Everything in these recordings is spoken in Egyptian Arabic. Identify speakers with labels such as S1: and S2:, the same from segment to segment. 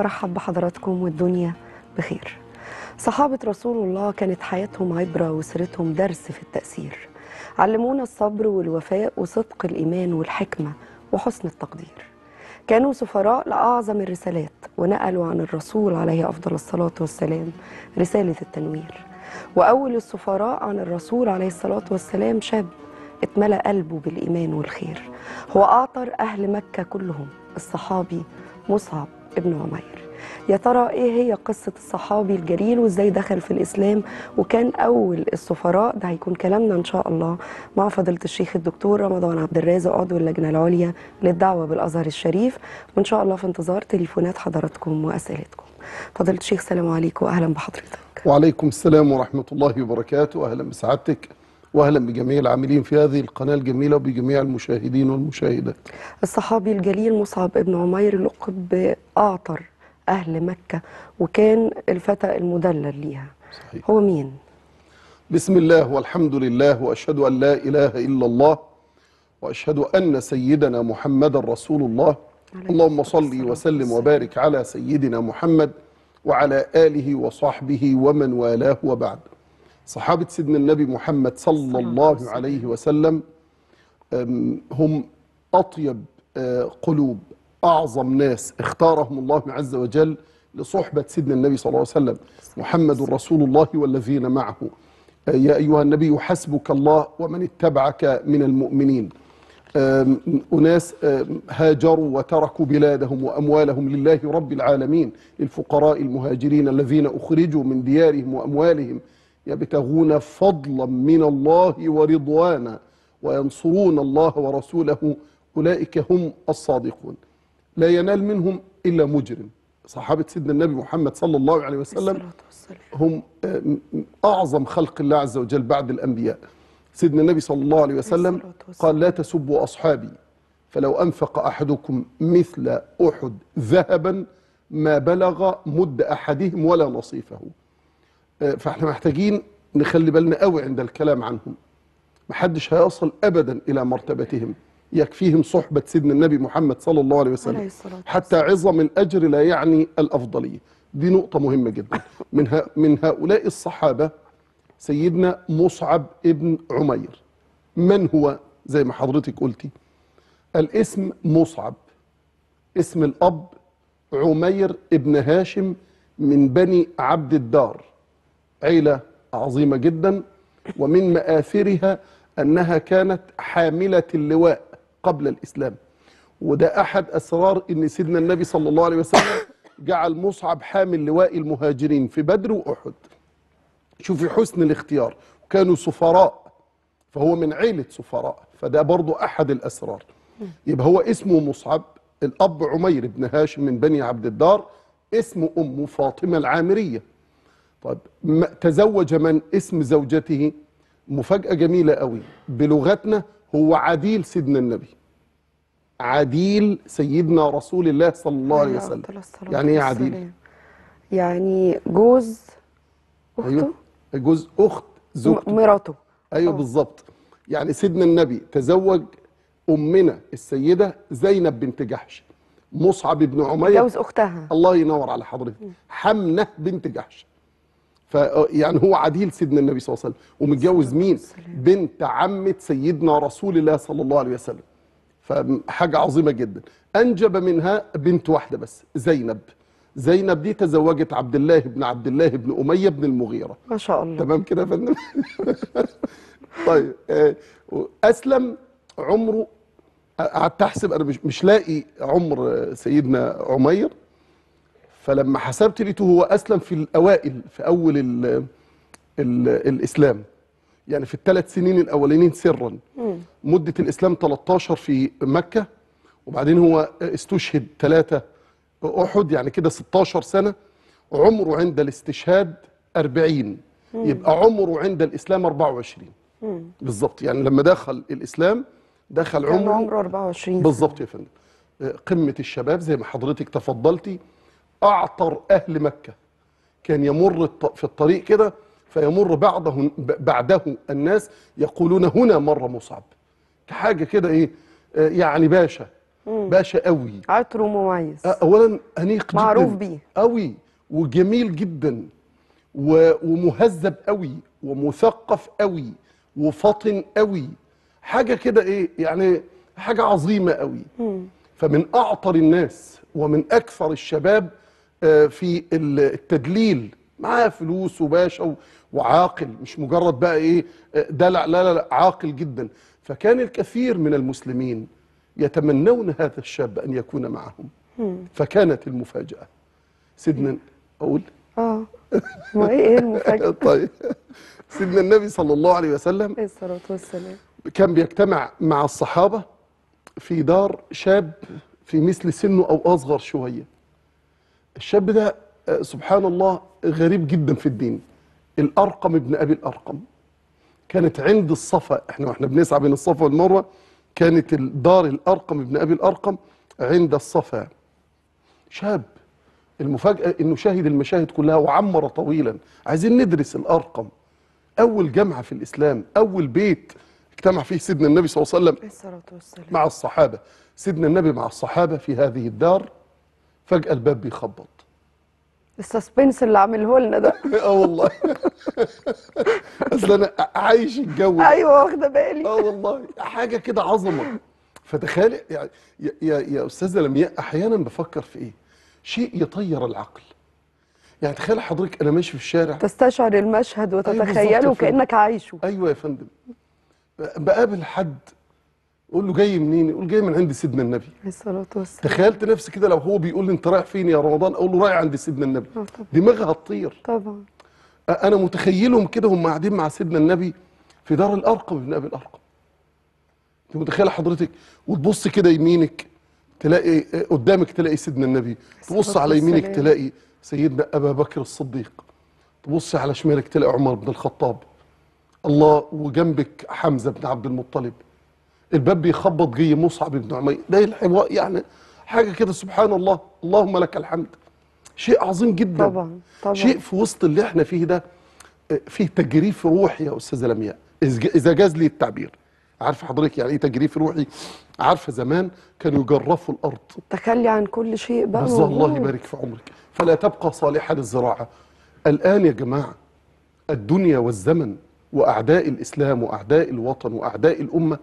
S1: برحب بحضراتكم والدنيا بخير صحابة رسول الله كانت حياتهم عبرة وسيرتهم درس في التأثير علمونا الصبر والوفاء وصدق الإيمان والحكمة وحسن التقدير كانوا سفراء لأعظم الرسالات ونقلوا عن الرسول عليه أفضل الصلاة والسلام رسالة التنوير وأول السفراء عن الرسول عليه الصلاة والسلام شاب اتملأ قلبه بالإيمان والخير هو أعطر أهل مكة كلهم الصحابي مصعب ابن عمير يا ترى ايه هي قصة الصحابي الجليل وازاي دخل في الاسلام وكان اول السفراء ده هيكون كلامنا ان شاء الله مع فضيلة الشيخ الدكتور رمضان عبد الرازق عضو اللجنة العليا للدعوة بالازهر الشريف وان شاء الله في انتظار تليفونات حضراتكم واسئلتكم فضيلة الشيخ سلام عليكم واهلا بحضرتك
S2: وعليكم السلام ورحمة الله وبركاته أهلا بسعادتك وأهلا بجميع العاملين في هذه القناة الجميلة وبجميع المشاهدين والمشاهدات
S1: الصحابي الجليل مصعب ابن عمير لقب بأعطر أهل مكة وكان الفتى المدلل ليها
S2: صحيح.
S1: هو مين؟
S2: بسم الله والحمد لله وأشهد أن لا إله إلا الله وأشهد أن سيدنا محمد رسول الله
S1: عليه
S2: اللهم
S1: الصلاة
S2: صل
S1: والسلام.
S2: وسلم وبارك على سيدنا محمد وعلى آله وصحبه ومن والاه وبعد صحابة سيدنا النبي محمد صلى
S1: الصلاة
S2: الله
S1: والسلام.
S2: عليه وسلم أم، هم أطيب آه، قلوب أعظم ناس اختارهم الله عز وجل لصحبة سيدنا النبي صلى الله عليه وسلم محمد رسول الله والذين معه آه، يا أيها النبي حسبك الله ومن اتبعك من المؤمنين آم، أناس آم، هاجروا وتركوا بلادهم وأموالهم لله رب العالمين للفقراء المهاجرين الذين أخرجوا من ديارهم وأموالهم يبتغون فضلا من الله ورضوانا وينصرون الله ورسوله أولئك هم الصادقون لا ينال منهم إلا مجرم صحابة سيدنا النبي محمد صلى الله عليه وسلم
S1: الصلاة والسلام
S2: هم آم، أعظم خلق الله عز وجل بعد الأنبياء سيدنا النبي صلى الله عليه وسلم
S1: الصلاة والسلام.
S2: قال لا تسبوا أصحابي فلو أنفق أحدكم مثل أحد ذهبا ما بلغ مد أحدهم ولا نصيفه آه، فاحنا محتاجين نخلي بالنا قوي عند الكلام عنهم محدش هيصل أبدا إلى مرتبتهم يكفيهم صحبة سيدنا النبي محمد صلى الله عليه وسلم
S1: عليه الصلاة
S2: حتى عظم الأجر لا يعني الأفضلية دي نقطة مهمة جدا من, ها من هؤلاء الصحابة سيدنا مصعب ابن عمير من هو زي ما حضرتك قلتي الاسم مصعب اسم الأب عمير ابن هاشم من بني عبد الدار عيلة عظيمة جدا ومن مآثرها أنها كانت حاملة اللواء قبل الإسلام وده أحد أسرار أن سيدنا النبي صلى الله عليه وسلم جعل مصعب حامل لواء المهاجرين في بدر وأحد شوفي حسن الاختيار وكانوا سفراء فهو من عيلة سفراء فده برضو أحد الأسرار يبقى هو اسمه مصعب الأب عمير بن هاشم من بني عبد الدار اسم أمه فاطمة العامرية طيب ما- تزوج من اسم زوجته مفاجأة جميلة قوي بلغتنا هو عديل سيدنا النبي عديل سيدنا رسول الله صلى الله عليه وسلم
S1: أفضل الصلاة
S2: يعني ايه عديل
S1: والسلام. يعني جوز أخته
S2: ايوه جوز اخت زوجته
S1: م- مراته
S2: ايوه
S1: آه.
S2: بالظبط يعني سيدنا النبي تزوج امنا السيده زينب بنت جحش مصعب بن عمير
S1: جوز أختها
S2: الله ينور على حضرتك حمنه بنت جحش ف يعني هو عديل سيدنا النبي صلى الله عليه وسلم ومتجوز مين
S1: والسلام.
S2: بنت عمه سيدنا رسول الله صلى الله عليه وسلم فحاجه عظيمه جدا انجب منها بنت واحده بس زينب زينب دي تزوجت عبد الله بن عبد الله بن اميه بن المغيره
S1: ما شاء الله
S2: تمام كده يا فندم طيب آه، اسلم عمره قعدت احسب انا مش مش لاقي عمر آه، سيدنا عمير فلما حسبت لقيته هو اسلم في الاوائل في اول ال ال الاسلام يعني في الثلاث سنين الاولانيين سرا مده الاسلام 13 في مكه وبعدين هو استشهد ثلاثه احد يعني كده 16 سنه عمره عند الاستشهاد 40 يبقى عمره عند الاسلام 24 بالظبط يعني لما دخل الاسلام دخل
S1: كان
S2: عمره
S1: عمره 24
S2: بالظبط يا فندم آه، قمة الشباب زي ما حضرتك تفضلتي أعطر أهل مكة كان يمر الط- في الطريق كده فيمر بعضه ب- بعده الناس يقولون هنا مر مصعب كحاجة كده إيه آه، يعني باشا باشا قوي
S1: عطره مميز
S2: اولا انيق جدا
S1: معروف بيه.
S2: قوي وجميل جدا و- ومهذب قوي ومثقف قوي وفطن قوي حاجه كده ايه يعني حاجه عظيمه قوي فمن اعطر الناس ومن اكثر الشباب آه، في ال- التدليل معاه فلوس وباشا و- وعاقل مش مجرد بقى ايه آه، دلع لا لا لا عاقل جدا فكان الكثير من المسلمين يتمنون هذا الشاب ان يكون معهم فكانت المفاجاه سيدنا اقول
S1: اه ما ايه ايه المفاجأة
S2: طيب سيدنا النبي صلى الله عليه وسلم
S1: عليه الصلاة والسلام
S2: كان بيجتمع مع الصحابة في دار شاب في مثل سنه أو أصغر شوية الشاب ده آه، سبحان الله غريب جدا في الدين الأرقم ابن أبي الأرقم كانت عند الصفا احنا واحنا بنسعى بين الصفا والمروة كانت الدار الأرقم ابن أبي الأرقم عند الصفا شاب المفاجأة انه شاهد المشاهد كلها وعمر طويلا عايزين ندرس الأرقم أول جامعة في الإسلام أول بيت اجتمع فيه سيدنا النبي صلى الله عليه وسلم
S1: عليه الصلاة والسلام
S2: مع الصحابة سيدنا النبي مع الصحابة في هذه الدار فجأة الباب بيخبط
S1: السسبنس اللي عامله لنا ده
S2: اه والله اصل انا عايش الجو ده.
S1: ايوه واخده بالي
S2: اه والله حاجه كده عظمه فتخيل يعني يا يا يا استاذه لمياء احيانا بفكر في ايه شيء يطير العقل يعني تخيل حضرتك انا ماشي في الشارع
S1: تستشعر المشهد
S2: بالظبط يا
S1: وتتخيله
S2: فندم.
S1: كأنك عايشه
S2: ايوه يا فندم بقابل حد اقول له جاي منين يقول جاي من عند سيدنا النبي
S1: عليه الصلاة والسلام
S2: تخيلت نفسي كده لو هو بيقول لي انت رايح فين يا رمضان اقول له رايح عند سيدنا النبي
S1: آه طبعا.
S2: دماغها هتطير
S1: طبعا
S2: انا متخيلهم كده هم قاعدين مع سيدنا النبي في دار الارقم ابن ابي الارقم انت متخيله حضرتك وتبص كده يمينك تلاقي قدامك تلاقي سيدنا النبي تبص
S1: الصلاة
S2: على يمينك
S1: والسلام.
S2: تلاقي سيدنا ابا بكر الصديق تبص على شمالك تلاقي عمر بن الخطاب الله وجنبك حمزه بن عبد المطلب الباب بيخبط جاي مصعب بن عمير ده الحوار يعني حاجه كده سبحان الله اللهم لك الحمد شيء عظيم جدا
S1: طبعا طبعا
S2: شيء في وسط اللي احنا فيه ده آه، فيه تجريف روحي يا استاذه لمياء إذ- اذا جاز لي التعبير عارفه حضرتك يعني ايه تجريف روحي عارفه زمان كانوا يجرفوا الارض
S1: التخلي عن كل شيء بقى
S2: بس الله
S1: موجود.
S2: يبارك في عمرك فلا تبقى صالحه للزراعه الان يا جماعه الدنيا والزمن واعداء الاسلام واعداء الوطن واعداء الامه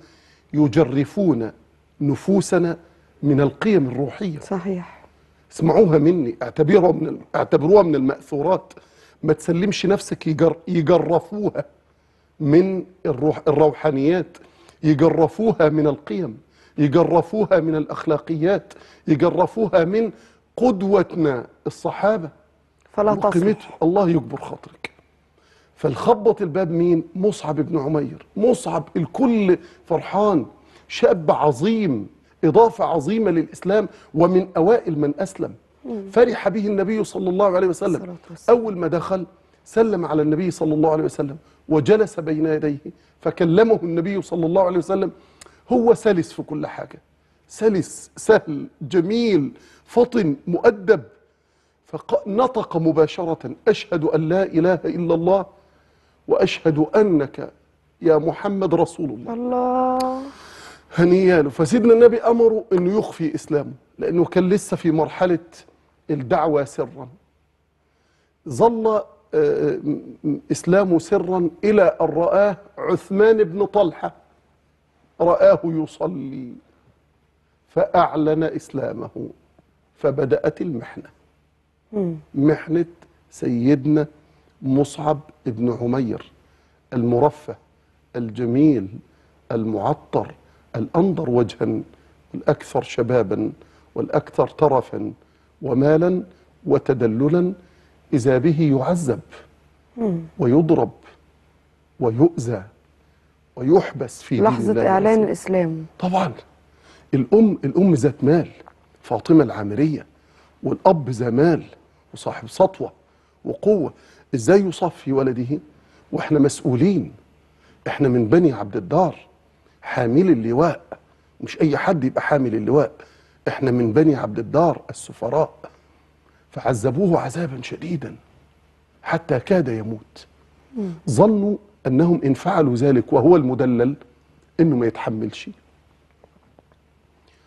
S2: يجرفون نفوسنا من القيم الروحيه
S1: صحيح
S2: اسمعوها مني اعتبروها من ال- اعتبروها من المأثورات ما تسلمش نفسك يجر يجرفوها من الروح الروحانيات يجرفوها من القيم يجرفوها من الأخلاقيات يجرفوها من قدوتنا الصحابة
S1: فلا تصل
S2: وقيمته الله يكبر خاطرك فالخبط الباب مين مصعب بن عمير مصعب الكل فرحان شاب عظيم إضافة عظيمة للإسلام ومن أوائل من أسلم فرح به النبي صلى الله عليه وسلم
S1: الصلاة والسلام.
S2: أول ما دخل سلم على النبي صلى الله عليه وسلم وجلس بين يديه فكلمه النبي صلى الله عليه وسلم هو سلس في كل حاجة سلس سهل جميل فطن مؤدب فنطق مباشرة أشهد أن لا إله إلا الله وأشهد أنك يا محمد رسول الله
S1: الله
S2: هنيا له فسيدنا النبي أمره أنه يخفي إسلامه لأنه كان لسه في مرحلة الدعوة سرا ظل آه، م- م- إسلامه سرا إلى أن رآه عثمان بن طلحة رآه يصلي فأعلن إسلامه فبدأت المحنة
S1: مم.
S2: محنة سيدنا مصعب بن عمير المرفه الجميل المعطر الأنظر وجها والأكثر شبابا والأكثر ترفا ومالا وتدللا إذا به يعذب
S1: مم.
S2: ويضرب ويؤذى ويحبس في دين
S1: لحظة
S2: الله
S1: إعلان
S2: ورسوله.
S1: الإسلام
S2: طبعا الام الام ذات مال فاطمه العامريه والاب ذا مال وصاحب سطوه وقوه ازاي يصفي ولده واحنا مسؤولين احنا من بني عبد الدار حامل اللواء مش اي حد يبقى حامل اللواء احنا من بني عبد الدار السفراء فعذبوه عذابا شديدا حتى كاد يموت ظنوا انهم ان فعلوا ذلك وهو المدلل انه ما يتحملش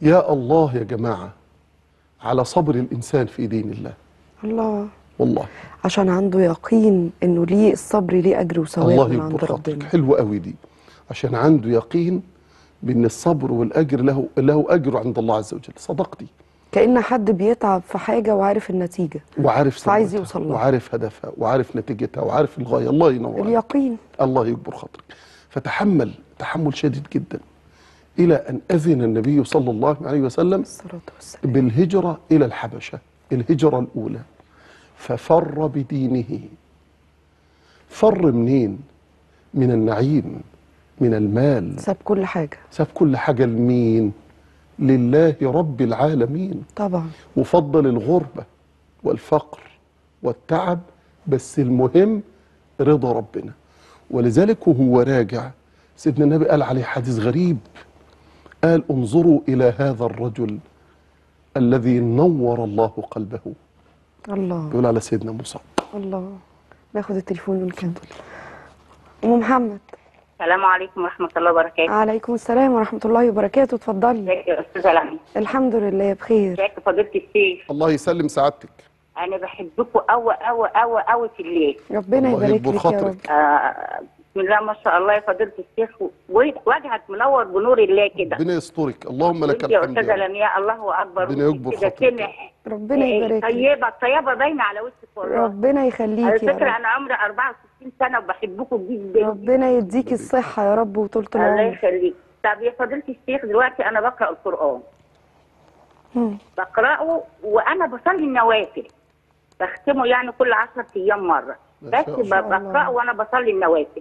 S2: يا الله يا جماعه على صبر الانسان في دين الله
S1: الله
S2: والله
S1: عشان عنده يقين انه ليه الصبر ليه اجر وثواب
S2: الله
S1: من عند
S2: يكبر خاطرك
S1: ربنا
S2: حلوه قوي دي عشان عنده يقين بان الصبر والاجر له له اجر عند الله عز وجل صدقتي
S1: كأن حد بيتعب في حاجة وعارف النتيجة
S2: وعارف
S1: فعايز
S2: ثمرتها
S1: يوصل لها.
S2: وعارف هدفها وعارف نتيجتها وعارف الغايه الله ينور عليك.
S1: اليقين
S2: الله يكبر خاطرك فتحمل تحمل شديد جدا الى ان اذن النبي صلى الله عليه وسلم
S1: الصلاة والسلام
S2: بالهجره الى الحبشه الهجره الاولى ففر بدينه فر منين من النعيم من المال
S1: ساب كل حاجة
S2: ساب كل حاجه لمين لله رب العالمين
S1: طبعا
S2: وفضل الغربة والفقر والتعب بس المهم رضا ربنا ولذلك وهو راجع سيدنا النبي قال عليه حديث غريب قال انظروا إلى هذا الرجل الذي نور الله قلبه
S1: الله
S2: يقول على سيدنا موسى
S1: الله ناخد التليفون ونكمل ام محمد
S3: السلام عليكم ورحمة الله وبركاته
S1: عليكم السلام ورحمة الله وبركاته اتفضلي
S3: ازيك يا أستاذة لمي
S1: الحمد لله بخير
S3: ازيك يا فضيلة الشيخ
S2: الله يسلم سعادتك
S3: أنا بحبكم أوي أوي أوي أوي في الليل
S1: ربنا
S2: الله
S1: يبارك
S2: يكبر
S1: لك يا رب
S2: خاطرك.
S3: آه بسم الله ما شاء الله يا فضيلة الشيخ وجهك منور بنور الله كده
S2: ربنا يسترك اللهم لك
S3: وانت يا
S2: الحمد
S3: أستاذة
S2: يا رب.
S3: لمياء الله أكبر
S2: ربنا
S3: وانت
S2: يكبر
S3: كده
S2: خاطرك.
S3: سمح
S1: ربنا
S3: إيه،
S1: يبارك لك
S3: طيبة الطيبة باينة على وشك والله
S1: ربنا
S3: على
S1: يخليك يا
S3: فكرة
S1: رب
S3: أنا عمري 64 سنة وبحبكم جدا
S1: ربنا يديكي الصحة يا رب وطولة
S3: الله
S1: العمر
S3: يخليك طب يا فضيلة الشيخ دلوقتي أنا بقرأ القرآن
S1: مم.
S3: بقرأه وأنا بصلي النوافل بختمه يعني كل 10 أيام مرة
S2: ما
S3: بس
S2: شاء الله.
S3: ب- بقرأه وأنا بصلي النوافل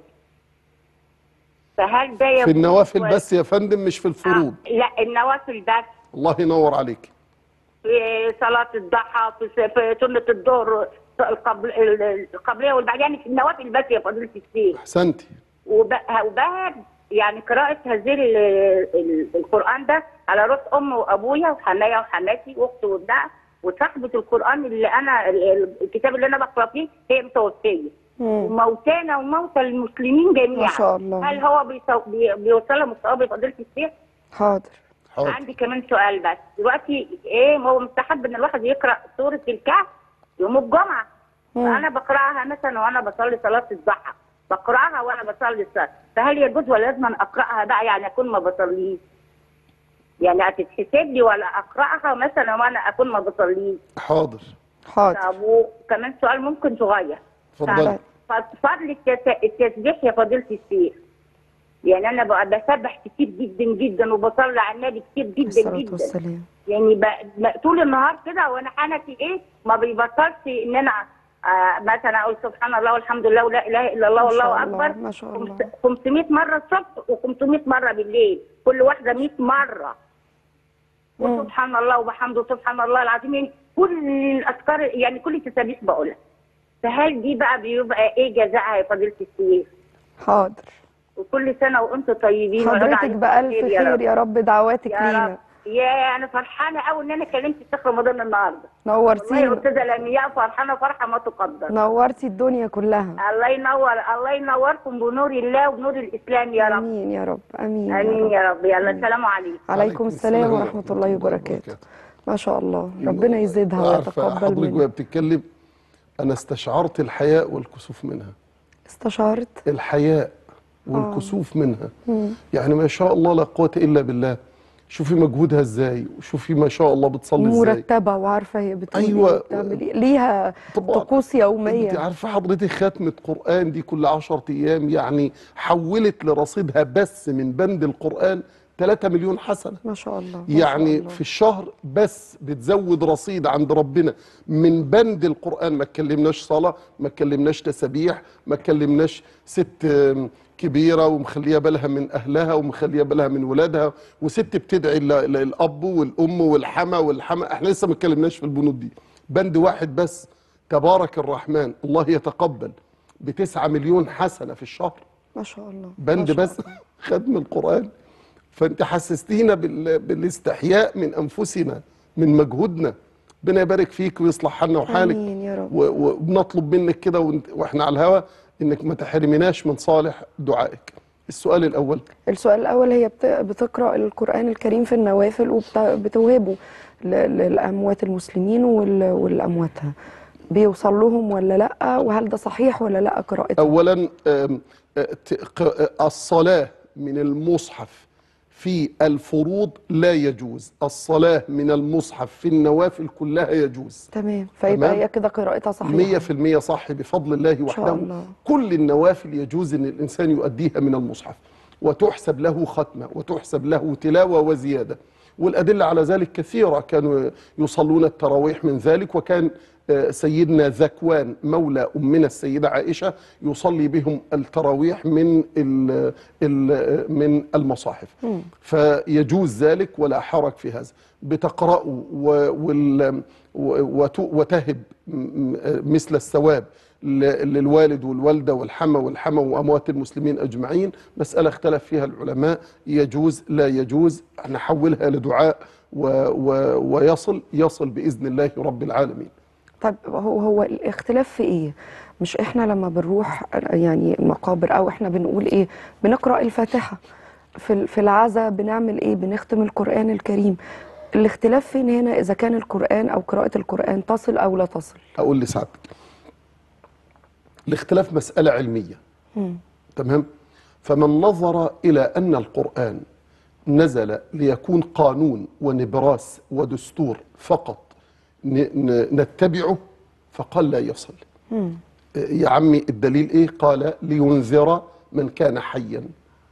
S3: فهل ده
S2: في
S3: يكون
S2: النوافل
S3: كويس؟
S2: بس يا فندم مش في الفروض
S3: آه لا النوافل بس
S2: الله ينور عليك
S3: في صلاة الضحى في س- في سنة الظهر القبل القبلية والبعدية يعني في النوافل بس يا فضيلة الشيخ
S2: احسنتي
S3: وب- وبهب يعني قراءة هذه ال- ال- القرآن ده على رأس أمي وأبويا وحمايا وحماتي وأختي وابنها وصاحبة القرآن اللي أنا ال- ال- الكتاب اللي أنا بقرأ فيه هي متوفية
S1: مم.
S3: وموتانا وموتى المسلمين جميعا
S1: ما شاء الله.
S3: هل هو بيسو- بي- بيوصلهم الصواب يا فضيلة الشيخ؟
S1: حاضر
S2: حاضر
S3: عندي كمان سؤال بس دلوقتي ايه هو مستحب ان الواحد يقرا سوره الكهف يوم الجمعه
S1: مم.
S3: فانا بقراها مثلا وانا بصلي صلاه الضحى بقراها وانا بصلي الصلاه فهل يجوز ولا لازم أن اقراها بقى يعني اكون ما بصليش يعني هتتحسب لي ولا اقراها مثلا وانا اكون ما بصليش
S2: حاضر
S1: حاضر
S3: طب وكمان سؤال ممكن صغير
S2: اتفضلي
S3: طب فضل التس- التسبيح يا فضيله الشيخ يعني انا بقى بسبح كتير جدا جدا وبصلي على النبي كتير جدا
S1: الصلاة
S3: جدا
S1: والسلام
S3: يعني ب... ب- طول النهار كده وانا حنكي ايه ما بيبطلش ان انا آه مثلا اقول سبحان الله والحمد لله ولا اله الا الله
S1: ما شاء
S3: والله
S1: الله،
S3: اكبر
S1: ما شاء الله.
S3: خمس- 500 مره الصبح و500 مره بالليل كل واحده 100 مره
S1: مم.
S3: وسبحان الله وبحمده سبحان الله العظيم يعني كل الاذكار يعني كل التسابيح بقولها فهل دي بقى بيبقى ايه جزائها يا فضيله الشيخ
S1: حاضر
S3: وكل سنه وانتم طيبين ويعود
S1: حضرتك
S3: عليكم
S1: بألف
S3: خير
S1: خير يا رب دعواتك
S3: يا
S1: لينا
S3: رب يا انا فرحانه قوي ان انا كلمت الشيخ رمضان النهارده والله يا
S1: نورتينا
S3: استاذه لمياء فرحانه فرحه ما تقدر
S1: نورتي الدنيا كلها
S3: الله ينور الله ينوركم بنور الله وبنور الاسلام يا رب
S1: امين يا رب امين يا
S3: امين
S1: رب
S3: يا رب يلا السلام عليكم
S1: عليكم السلام ورحمة الله وبركاته ما شاء الله ربنا يزيدها
S2: عارفة
S1: ويتقبل
S2: حضرتك وهي
S1: منها
S2: بتتكلم انا استشعرت الحياء والكسوف منها
S1: استشارت
S2: الحياء والكسوف منها يعني ما شاء الله لا قوة إلا بالله شوفي مجهودها ازاي وشوفي ما شاء الله بتصلي ازاي
S1: مرتبة وعارفة هي بتقول
S2: أيوة.
S1: ايه وبتعمل ايه ليها
S2: طبعا.
S1: طقوس
S2: انت
S1: يومية
S2: عارفة حضرتك ختمة قرآن دي كل عشرة أيام يعني حولت لرصيدها بس من بند القرآن 3 مليون حسنة
S1: ما شاء الله ما شاء
S2: يعني
S1: الله.
S2: في الشهر بس بتزود رصيد عند ربنا من بند القرآن ما اتكلمناش صلاة ما اتكلمناش تسابيح ما اتكلمناش ست آم، كبيرة ومخلية بالها من أهلها ومخلية بالها من ولادها وست بتدعي ل- للأب والأم والحما والحما احنا لسه ما اتكلمناش في البنود دي بند واحد بس تبارك الرحمن الله يتقبل بتسعة مليون حسنة في الشهر
S1: ما شاء الله ما
S2: بند
S1: شاء
S2: بس
S1: الله.
S2: ختم القرآن فانت حسستينا بال... بالاستحياء من انفسنا من مجهودنا ربنا يبارك فيك ويصلح حالنا وحالك
S1: امين يا رب
S2: و... وبنطلب منك كده وانت... واحنا على الهوا انك ما تحرمناش من صالح دعائك السؤال الاول
S1: السؤال الأول هي بت- بتقرأ القرآن الكريم في النوافل وبتوهبه ل- للأموات المسلمين وال- والأمواتها بيوصل لهم ولا لأ وهل ده صحيح ولا لأ قراءتها
S2: اولا آم، آه، ت- ق- آه، الصلاه من المصحف في الفروض لا يجوز الصلاه من المصحف في النوافل كلها يجوز
S1: تمام فيبقى
S2: تمام.
S1: هي كده قراءتها صحيحة
S2: مية في المية صح بفضل الله
S1: شاء
S2: وحده
S1: الله.
S2: كل النوافل يجوز أن الإنسان يؤديها من المصحف وتحسب له ختمة وتحسب له تلاوة وزيادة والأدلة على ذلك كثيرة كانوا يصلون التراويح من ذلك وكان آه، سيدنا ذكوان مولى أمنا السيدة عائشة يصلي بهم التراويح من ال ال من المصاحف فيجوز ذلك ولا حرج في هذا بتقرأوا و- وال- و- وت- وتهب م- م- مثل الثواب ل- للوالد والوالدة والحمى والحمى وأموات المسلمين أجمعين مسألة اختلف فيها العلماء يجوز لا يجوز نحولها لدعاء و و ويصل يصل بإذن الله رب العالمين
S1: طب هو هو الاختلاف في ايه؟ مش احنا لما بنروح يعني مقابر او احنا بنقول ايه؟ بنقرا الفاتحه في ال- في العزاء بنعمل ايه؟ بنختم القران الكريم الاختلاف فين هنا اذا كان القران او قراءه القران تصل او لا تصل؟
S2: أقول لسعادتك الاختلاف مسألة علمية تمام فمن نظر إلى أن القرآن نزل ليكون قانون ونبراس ودستور فقط ن- ن- نتبعه فقال لا يصل يا عمي الدليل ايه قال لينذر من كان حيا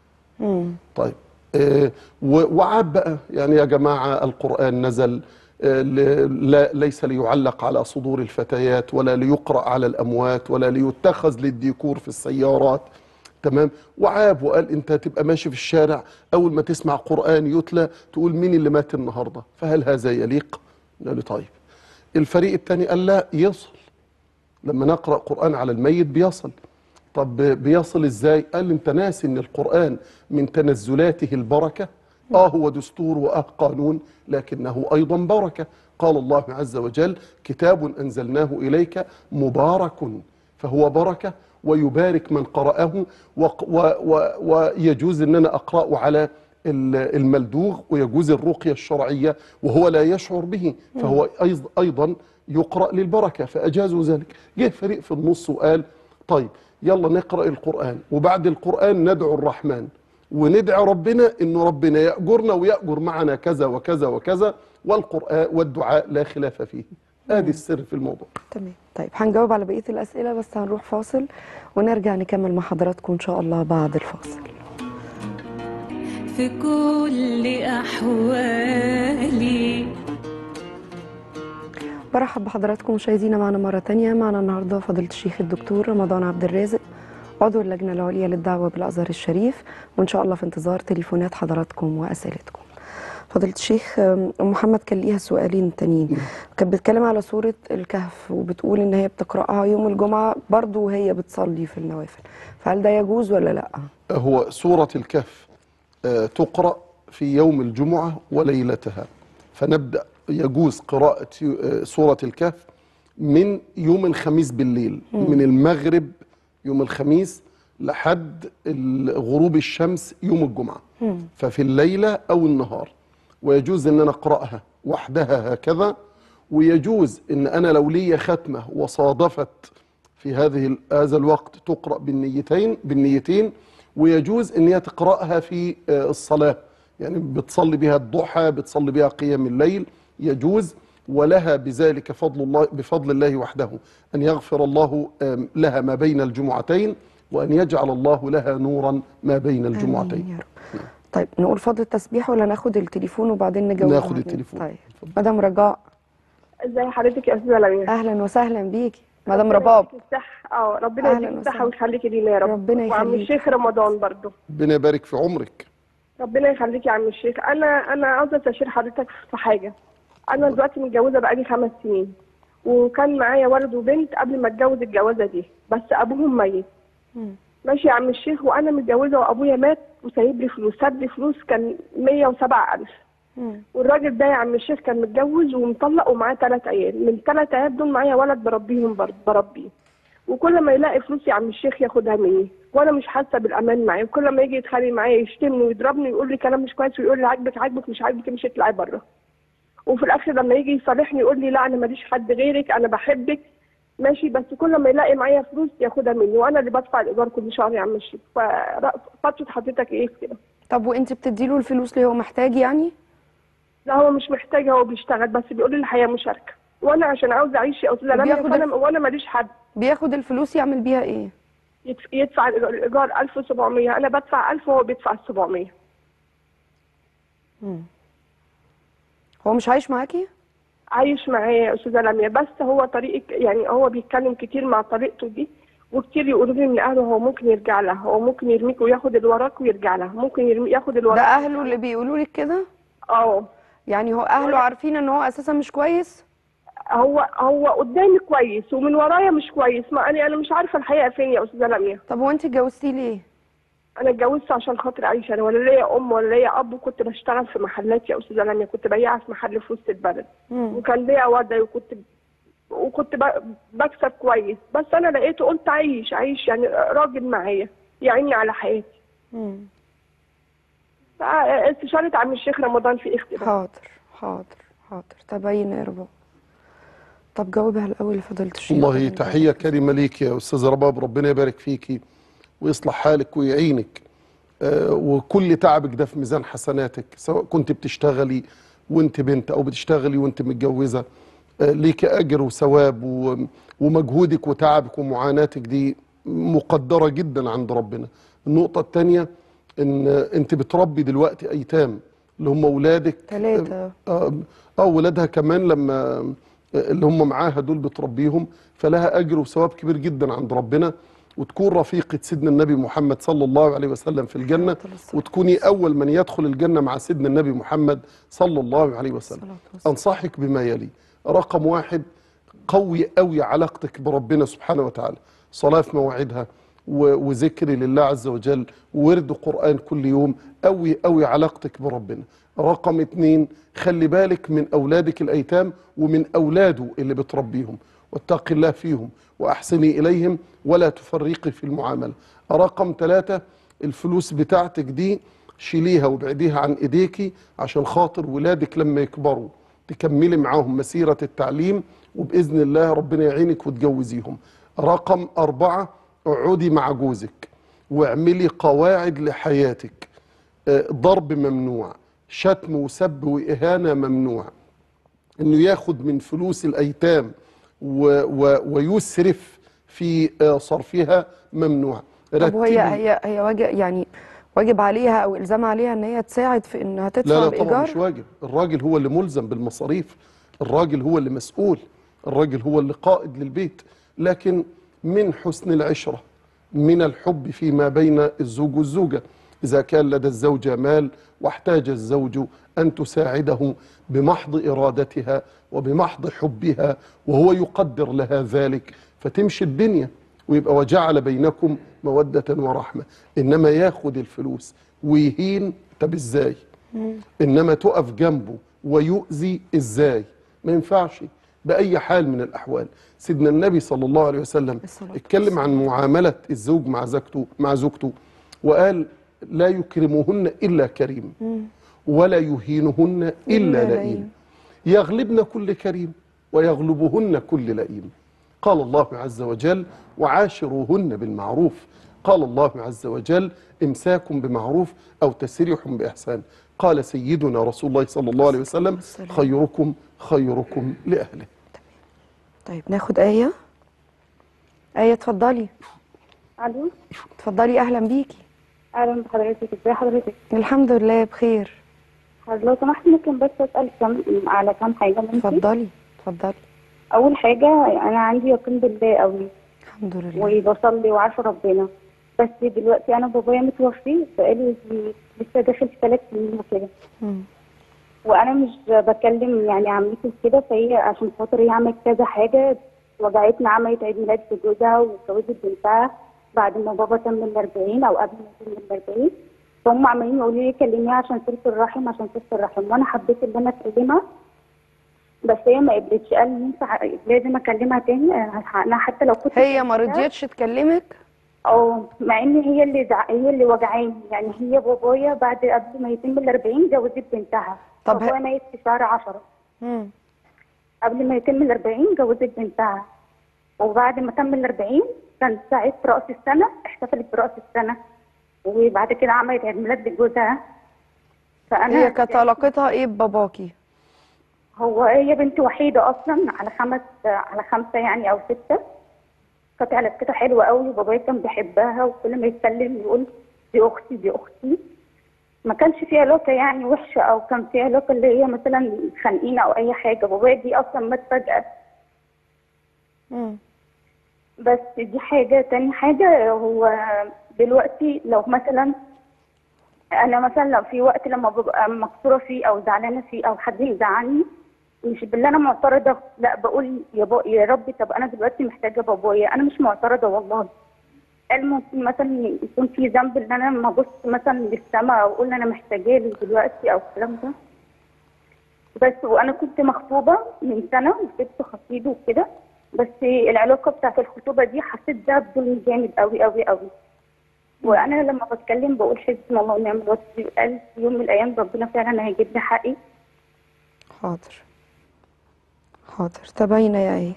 S2: طيب آه، و- وعاب بقى يعني يا جماعة القرآن نزل آه، ل- لا ليس ليعلق على صدور الفتيات ولا ليقرأ على الأموات ولا ليتخذ للديكور في السيارات تمام وعاب وقال انت تبقى ماشي في الشارع اول ما تسمع قرآن يتلى تقول مين اللي مات النهارده فهل هذا يليق قال لي طيب الفريق الثاني قال لا يصل لما نقرأ قرآن على الميت بيصل طب بيصل ازاي قال انت ناسي ان القرآن من تنزلاته البركة اه هو دستور واه قانون لكنه ايضا بركة قال الله عز وجل كتاب انزلناه اليك مبارك فهو بركة ويبارك من قرأه وق- و- و- ويجوز ان انا اقرأه على ال- الملدوغ ويجوز الرقية الشرعية وهو لا يشعر به فهو أيض- أيضا يقرأ للبركة فأجازوا ذلك جه فريق في النص وقال طيب يلا نقرأ القرآن وبعد القرآن ندعو الرحمن وندعي ربنا انه ربنا يأجرنا ويأجر معنا كذا وكذا وكذا والقرآن والدعاء لا خلاف فيه ادي السر في الموضوع
S1: تمام طيب هنجاوب على بقيه الاسئله بس هنروح فاصل ونرجع نكمل مع حضراتكم ان شاء الله بعد الفاصل
S4: في كل أحوالي
S1: برحب بحضراتكم مشاهدينا معنا مرة تانية معنا النهاردة فضيلة الشيخ الدكتور رمضان عبد الرازق عضو اللجنة العليا للدعوة بالأزهر الشريف وإن شاء الله في انتظار تليفونات حضراتكم وأسئلتكم فضيلة الشيخ أم محمد كان ليها سؤالين تانيين كانت بتتكلم على سورة الكهف وبتقول إن هي بتقرأها يوم الجمعة برضو وهي بتصلي في النوافل فهل ده يجوز ولا لأ؟
S2: هو سورة الكهف آه، تقرأ في يوم الجمعة وليلتها فنبدأ يجوز قراءة آه، سورة الكهف من يوم الخميس بالليل من المغرب يوم الخميس لحد ال- غروب الشمس يوم الجمعة ففي الليلة أو النهار ويجوز أن أنا أقرأها وحدها هكذا ويجوز أن أنا لو لي ختمة وصادفت في هذه ال- هذا الوقت تقرأ بالنيتين بالنيتين ويجوز ان هي تقرأها في آه، الصلاة يعني بتصلي بها الضحى بتصلي بها قيام الليل يجوز ولها بذلك فضل الله بفضل الله وحده ان يغفر الله آم، لها ما بين الجمعتين وان يجعل الله لها نورا ما بين
S1: آمين
S2: الجمعتين
S1: يا رب طيب نقول فضل التسبيح ولا ناخد التليفون وبعدين نجاوب
S2: ناخد
S1: بعدين؟
S2: التليفون.
S1: طيب مدام رجاء
S5: ازي حضرتك يا استاذه لميا
S1: اهلا وسهلا بيكي مدام
S5: ربنا
S1: رباب
S5: يديك الصحة اه ربنا
S1: أهلاً
S5: يديك الصحة
S1: وسهلا.
S5: ويخليكي لينا يا رب
S1: ربنا
S5: وعم
S1: يخليك.
S5: الشيخ رمضان برضو
S2: ربنا يبارك في عمرك
S5: ربنا يخليك يا عم الشيخ انا انا عاوزه استشير حضرتك في حاجه انا دلوقتي متجوزه بقالي خمس سنين وكان معايا ولد وبنت قبل ما اتجوز الجوازه دي بس ابوهم ميت ماشي يا عم الشيخ وانا متجوزه وابويا مات وسايب لي فلوس ساب لي فلوس كان 107000 والراجل ده يا عم الشيخ كان متجوز ومطلق ومعاه ثلاث عيال من ثلاث عيال دول معايا ولد بربيهم برضه بربيه وكل ما يلاقي فلوس يا عم الشيخ ياخدها مني وانا مش حاسه بالامان معاه وكل ما يجي يتخانق معايا يشتمني ويضربني ويقول لي كلام مش كويس ويقول لي عاجبك عاجبك مش عاجبك مش اطلعي بره وفي الاخر لما يجي يصالحني يقول لي لا انا ماليش حد غيرك انا بحبك ماشي بس كل ما يلاقي معايا فلوس ياخدها مني وانا اللي بدفع الايجار كل شهر يا عم الشيخ ففتره حضرتك ايه في كده
S1: طب وانت بتديله الفلوس ليه هو محتاج يعني
S5: لا هو مش محتاج هو بيشتغل بس بيقول لي الحياه مشاركه وانا عشان عاوزه اعيش يا استاذه لميا
S1: بياخد
S5: فانا
S1: الف-
S5: وانا ماليش حد
S1: بياخد الفلوس يعمل بيها ايه
S5: يدف- يدفع الايجار 1700 انا بدفع 1000 وهو بيدفع 700
S1: هو مش عايش معاكي
S5: عايش معايا يا استاذه لميا بس هو طريقه يعني هو بيتكلم كتير مع طريقته دي وكتير يقولوا لي من اهله هو ممكن يرجع لها هو ممكن يرميك وياخد اللي وراك ويرجع لها ممكن يرمي ياخد اللي
S1: ده
S5: وراك
S1: اهله اللي بيقولوا لك كده
S5: اه
S1: يعني هو اهله عارفين ان هو اساسا مش كويس
S5: هو هو قدامي كويس ومن ورايا مش كويس ما انا انا مش عارفه الحقيقه فين يا استاذه لميا
S1: طب هو انت اتجوزتيه ليه
S5: انا اتجوزت عشان خاطر اعيش انا ولا ليا ام ولا ليا اب وكنت بشتغل في محلات يا استاذه لميا كنت بياعه في محل في وسط البلد
S1: مم.
S5: وكان ليا وضعي وكنت وكنت ب- بكسب كويس بس انا لقيته قلت عيش عيش يعني راجل معايا يعيني على حياتي
S1: مم.
S5: استشاره عم الشيخ رمضان في اختبار
S1: حاضر حاضر حاضر تبين يا رباب طب جاوبها الاول لفضيله الشيخ
S2: والله
S1: بعدين
S2: تحية كريمة ليك يا أستاذة رباب ربنا يبارك فيكي ويصلح حالك ويعينك آه، وكل تعبك ده في ميزان حسناتك سواء كنت بتشتغلي وانت بنت أو بتشتغلي وانت متجوزة آه، ليك أجر وثواب و- ومجهودك وتعبك ومعاناتك دي مقدرة جدا عند ربنا النقطة الثانية ان انت بتربي دلوقتي ايتام اللي هم اولادك
S1: تلاتة.
S2: اه آه، ولادها كمان لما اللي هم معاها دول بتربيهم فلها اجر وثواب كبير جدا عند ربنا وتكون رفيقة سيدنا النبي محمد صلى الله عليه وسلم في الجنة
S1: الصلاة والسلام.
S2: وتكوني أول من يدخل الجنة مع سيدنا النبي محمد صلى الله عليه وسلم
S1: الصلاة والسلام.
S2: أنصحك بما يلي رقم واحد قوي قوي علاقتك بربنا سبحانه وتعالى صلاة في مواعيدها و- وذكر لله عز وجل وورد قرآن كل يوم قوي قوي علاقتك بربنا رقم اتنين خلي بالك من أولادك الأيتام ومن أولاده اللي بتربيهم واتقي الله فيهم وأحسني إليهم ولا تفرقي في المعاملة رقم ثلاثة الفلوس بتاعتك دي شيليها وابعديها عن ايديكي عشان خاطر ولادك لما يكبروا تكملي معاهم مسيرة التعليم وبإذن الله ربنا يعينك وتجوزيهم رقم أربعة اقعدي مع جوزك واعملي قواعد لحياتك آه، ضرب ممنوع شتم وسب وإهانة ممنوع انه ياخد من فلوس الايتام و و ويسرف في آه، صرفها ممنوع
S1: طب وهي
S2: رتبي-
S1: هي هي واجب يعني واجب عليها او الزام عليها ان هي تساعد في انها تدفع
S2: لا لا طبعا
S1: الايجار
S2: مش واجب الراجل هو اللي ملزم بالمصاريف الراجل هو اللي مسؤول الراجل هو اللي قائد للبيت لكن من حسن العشرة من الحب فيما بين الزوج والزوجة إذا كان لدى الزوجة مال واحتاج الزوج أن تساعده بمحض إرادتها وبمحض حبها وهو يقدر لها ذلك فتمشي الدنيا ويبقى وجعل بينكم مودة ورحمة إنما ياخد الفلوس ويهين طب إزاي إنما تقف جنبه ويؤذي إزاي ما ينفعش بأي حال من الأحوال سيدنا النبي صلى الله عليه وسلم
S1: الصلاة
S2: اتكلم عن معاملة الزوج مع زوجته مع زوجته وقال لا يكرمهن إلا كريم ولا يهينهن إلا
S1: إلا
S2: لئيم
S1: لئيم.
S2: يغلبن كل كريم ويغلبهن كل لئيم قال الله عز وجل وعاشروهن بالمعروف قال الله عز وجل امساك بمعروف او تسريح باحسان قال سيدنا رسول الله صلى الله عليه وسلم
S1: والسلام.
S2: خيركم خيركم لاهله
S1: طيب ناخد آية آية اتفضلي
S6: الو
S1: اتفضلي اهلا بيكي
S6: اهلا بحضرتك ازي حضرتك
S1: الحمد لله بخير
S6: حضرتك لو سمحت ممكن بس اسال كم على كام حاجه ممكن
S1: اتفضلي اتفضلي
S6: اول حاجه انا عندي يقين بالله قوي
S1: الحمد لله
S6: وبصلي وعارفه ربنا بس دلوقتي انا بابايا متوفي بقالي لسه داخل في ثلاث سنين وكده
S1: مم.
S6: وانا مش بكلم يعني عمتي وكده فهي عشان خاطر هي عملت كذا حاجه وجعتنا عملت عيد ميلاد في جوزها واتجوزت بنتها بعد ما بابا تم ال 40 او قبل ما يتم ال 40 فهم عمالين يقولوا لي كلميها عشان صله الرحم عشان صله الرحم وانا حبيت ان انا اكلمها بس هي ما قبلتش قال لي ينفع لازم اكلمها تاني انا حتى لو كنت
S1: هي ما
S6: كلمتها-
S1: رضيتش تكلمك
S6: اه مع ان هي اللي زع... هي اللي وجعاني يعني هي بابايا بعد قبل ما يتم ال 40 جوزت بنتها
S1: طب
S6: بابايا
S1: ه-
S6: ميت في شهر 10
S1: مم.
S6: قبل ما يتم ال 40 جوزت بنتها وبعد ما تم ال 40 كان ساعة رأس السنة احتفلت برأس السنة وبعد كده عملت عيد ميلاد لجوزها فأنا
S1: هي كانت علاقتها ايه بباباكي
S6: هو هي بنت وحيدة أصلا على خمس على خمسة يعني أو ستة كانت علاقتها حلوة قوي وبابايا كان بيحبها وكل ما يتكلم يقول دي أختي دي أختي ما كانش في علاقة يعني وحشة أو كان في علاقة اللي هي مثلا خانقين أو أي حاجة بابايا دي أصلا مات فجأة
S1: مم.
S6: بس دي حاجة تاني حاجة هو دلوقتي لو مثلا أنا مثلا لو في وقت لما ببقى مكسورة فيه أو زعلانة فيه أو حد يزعلني مش باللي أنا معترضة لا بقول يا, با يا ربي طب أنا دلوقتي محتاجة بابايا أنا مش معترضة والله قال ممكن مثلا يكون في ذنب إن أنا لما أبص مثلا للسما أو أقول أنا محتاجاه له دلوقتي أو الكلام ده بس وانا كنت مخطوبه من سنه وسبت خطيبي وكده بس العلاقه بتاعت الخطوبه دي حسيت ده بظلم جامد قوي قوي قوي وانا لما بتكلم بقول حسبنا الله ونعم الوكيل قال في يوم من الايام ربنا فعلا هيجيب لي حقي
S1: حاضر حاضر تبين يا ايه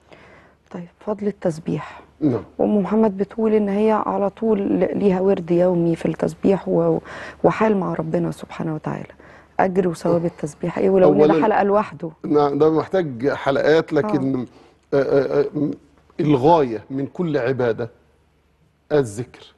S1: طيب فضل التسبيح
S2: نعم
S1: ام محمد بتقول ان هي على طول ليها ورد يومي في التسبيح و- وحال مع ربنا سبحانه وتعالى اجر وثواب التسبيح ايه ولو ان ده
S2: أولاً-
S1: حلقه لوحده
S2: نعم ده محتاج حلقات لكن آه. آه آه الغاية من كل عبادة الذكر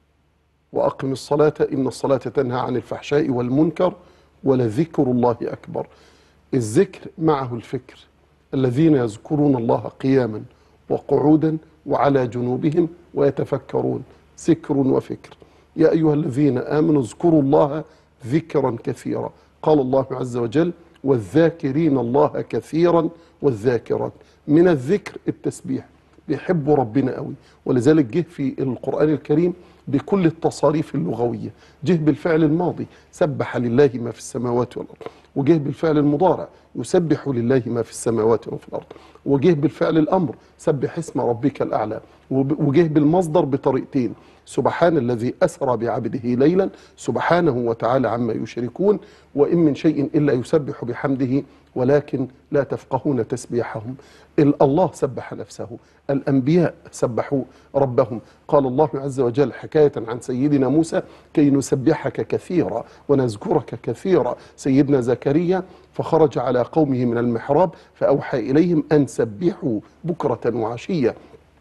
S2: وأقم الصلاة إن الصلاة تنهى عن الفحشاء والمنكر ولذكر الله أكبر الذكر معه الفكر الذين يذكرون الله قياما وقعودا وعلى جنوبهم ويتفكرون ذكر وفكر يا أيها الذين آمنوا اذكروا الله ذكرا كثيرا قال الله عز وجل والذاكرين الله كثيرا والذاكرات من الذكر التسبيح بيحبوا ربنا قوي ولذلك جه في القرآن الكريم بكل التصاريف اللغوية جه بالفعل الماضي سبح لله ما في السماوات والأرض وجه بالفعل المضارع يسبح لله ما في السماوات وفي الأرض وجه بالفعل الأمر سبح اسم ربك الأعلى وب- وجه بالمصدر بطريقتين سبحان الذي أسرى بعبده ليلا سبحانه وتعالى عما يشركون وإن من شيء إلا يسبح بحمده ولكن لا تفقهون تسبيحهم ال- الله سبح نفسه الأنبياء سبحوا ربهم قال الله عز وجل حكاية عن سيدنا موسى كي نسبحك كثيرا ونذكرك كثيرا سيدنا زكريا فخرج على قومه من المحراب فأوحى إليهم أن سبحوا بكرة وعشية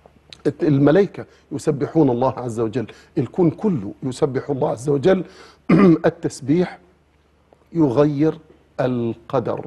S2: الملائكة يسبحون الله عز وجل الكون كله يسبح الله عز وجل التسبيح يغير القدر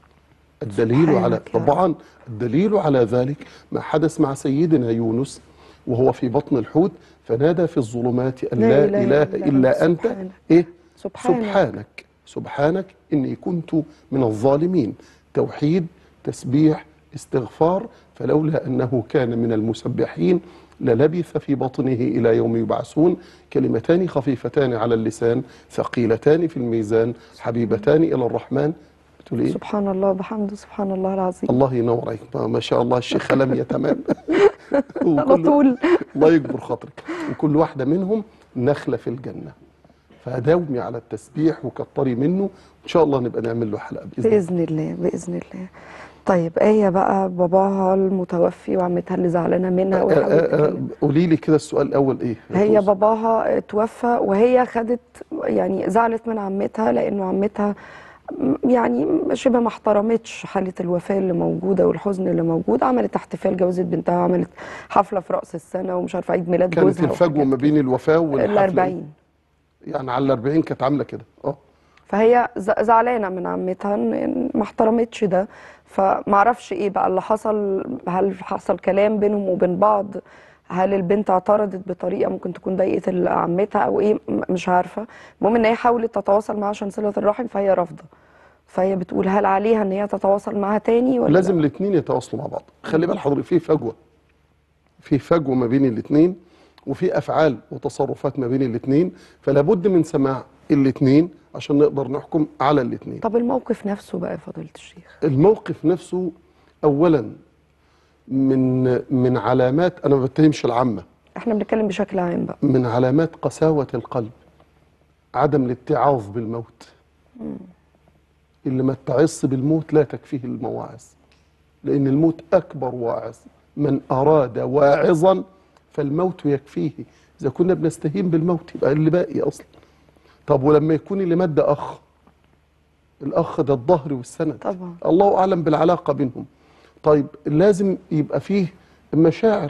S2: الدليل
S1: سبحانك
S2: على
S1: يا رب.
S2: طبعا الدليل على ذلك ما حدث مع سيدنا يونس وهو في بطن الحوت فنادى في الظلمات أن لا, إله إلا أنت
S1: سبحانك.
S2: إيه؟
S1: سبحانك.
S2: سبحانك سبحانك إني كنت من الظالمين توحيد تسبيح استغفار فلولا أنه كان من المسبحين للبث في بطنه إلى يوم يبعثون كلمتان خفيفتان على اللسان ثقيلتان في الميزان حبيبتان إلى الرحمن بتقول إيه؟
S1: سبحان الله بحمده سبحان الله العظيم
S2: الله ينور عليك ما- ما شاء الله الشيخ لمية تمام
S1: على
S2: وكل-
S1: طول
S2: الله يكبر خاطرك وكل واحدة منهم نخلة في الجنة فداومي على التسبيح وكتري منه ان شاء الله نبقى نعمل له حلقة بإذن الله
S1: بإذن الله بإذن الله طيب آية بقى باباها المتوفي وعمتها اللي زعلانة منها وحاولت تكلمها.
S2: قولي لي كده السؤال الأول إيه؟
S1: هي باباها توفى وهي خدت يعني زعلت من عمتها لانه عمتها م- يعني شبه ما احترمتش حاله الوفاه اللي موجوده والحزن اللي موجود عملت احتفال جوازة بنتها وعملت حفله في راس السنه ومش عارفه عيد ميلاد
S2: كانت
S1: جوزها
S2: الفجوة
S1: وحاجات
S2: ما بين الوفاة والحفلة
S1: ال 40
S2: يعني على ال 40 كانت عاملة كده اه
S1: فهي ز- زعلانه من عمتها إن- إن ما احترمتش ده فمعرفش ايه بقى اللي حصل هل حصل كلام بينهم وبين بعض هل البنت اعترضت بطريقه ممكن تكون ضايقت ال- عمتها او ايه م- مش عارفه المهم ان هي حاولت تتواصل معاها عشان صله الرحم فهي رافضه فهي بتقول هل عليها ان هي تتواصل معاها تاني ولا
S2: لازم
S1: لا؟
S2: الاثنين يتواصلوا مع بعض خلي بال حضرتك في فجوة في فجوة ما بين الاثنين وفي افعال وتصرفات ما بين الاثنين فلا بد من سماع الاثنين عشان نقدر نحكم على الاثنين
S1: طب الموقف نفسه بقى يا فضيله الشيخ
S2: الموقف نفسه اولا من من علامات انا ما بتهمش العامه
S1: احنا بنتكلم بشكل عام بقى
S2: من علامات قساوه القلب عدم الاتعاظ بالموت اللي ما اتعظ بالموت لا تكفيه المواعظ لان الموت اكبر واعظ من اراد واعظا فالموت يكفيه اذا كنا بنستهين بالموت يبقى اللي باقي اصلا طب ولما يكون اللي مات ده اخ الاخ ده الظهر والسند
S1: طبعا.
S2: الله اعلم بالعلاقه بينهم طيب لازم يبقى فيه مشاعر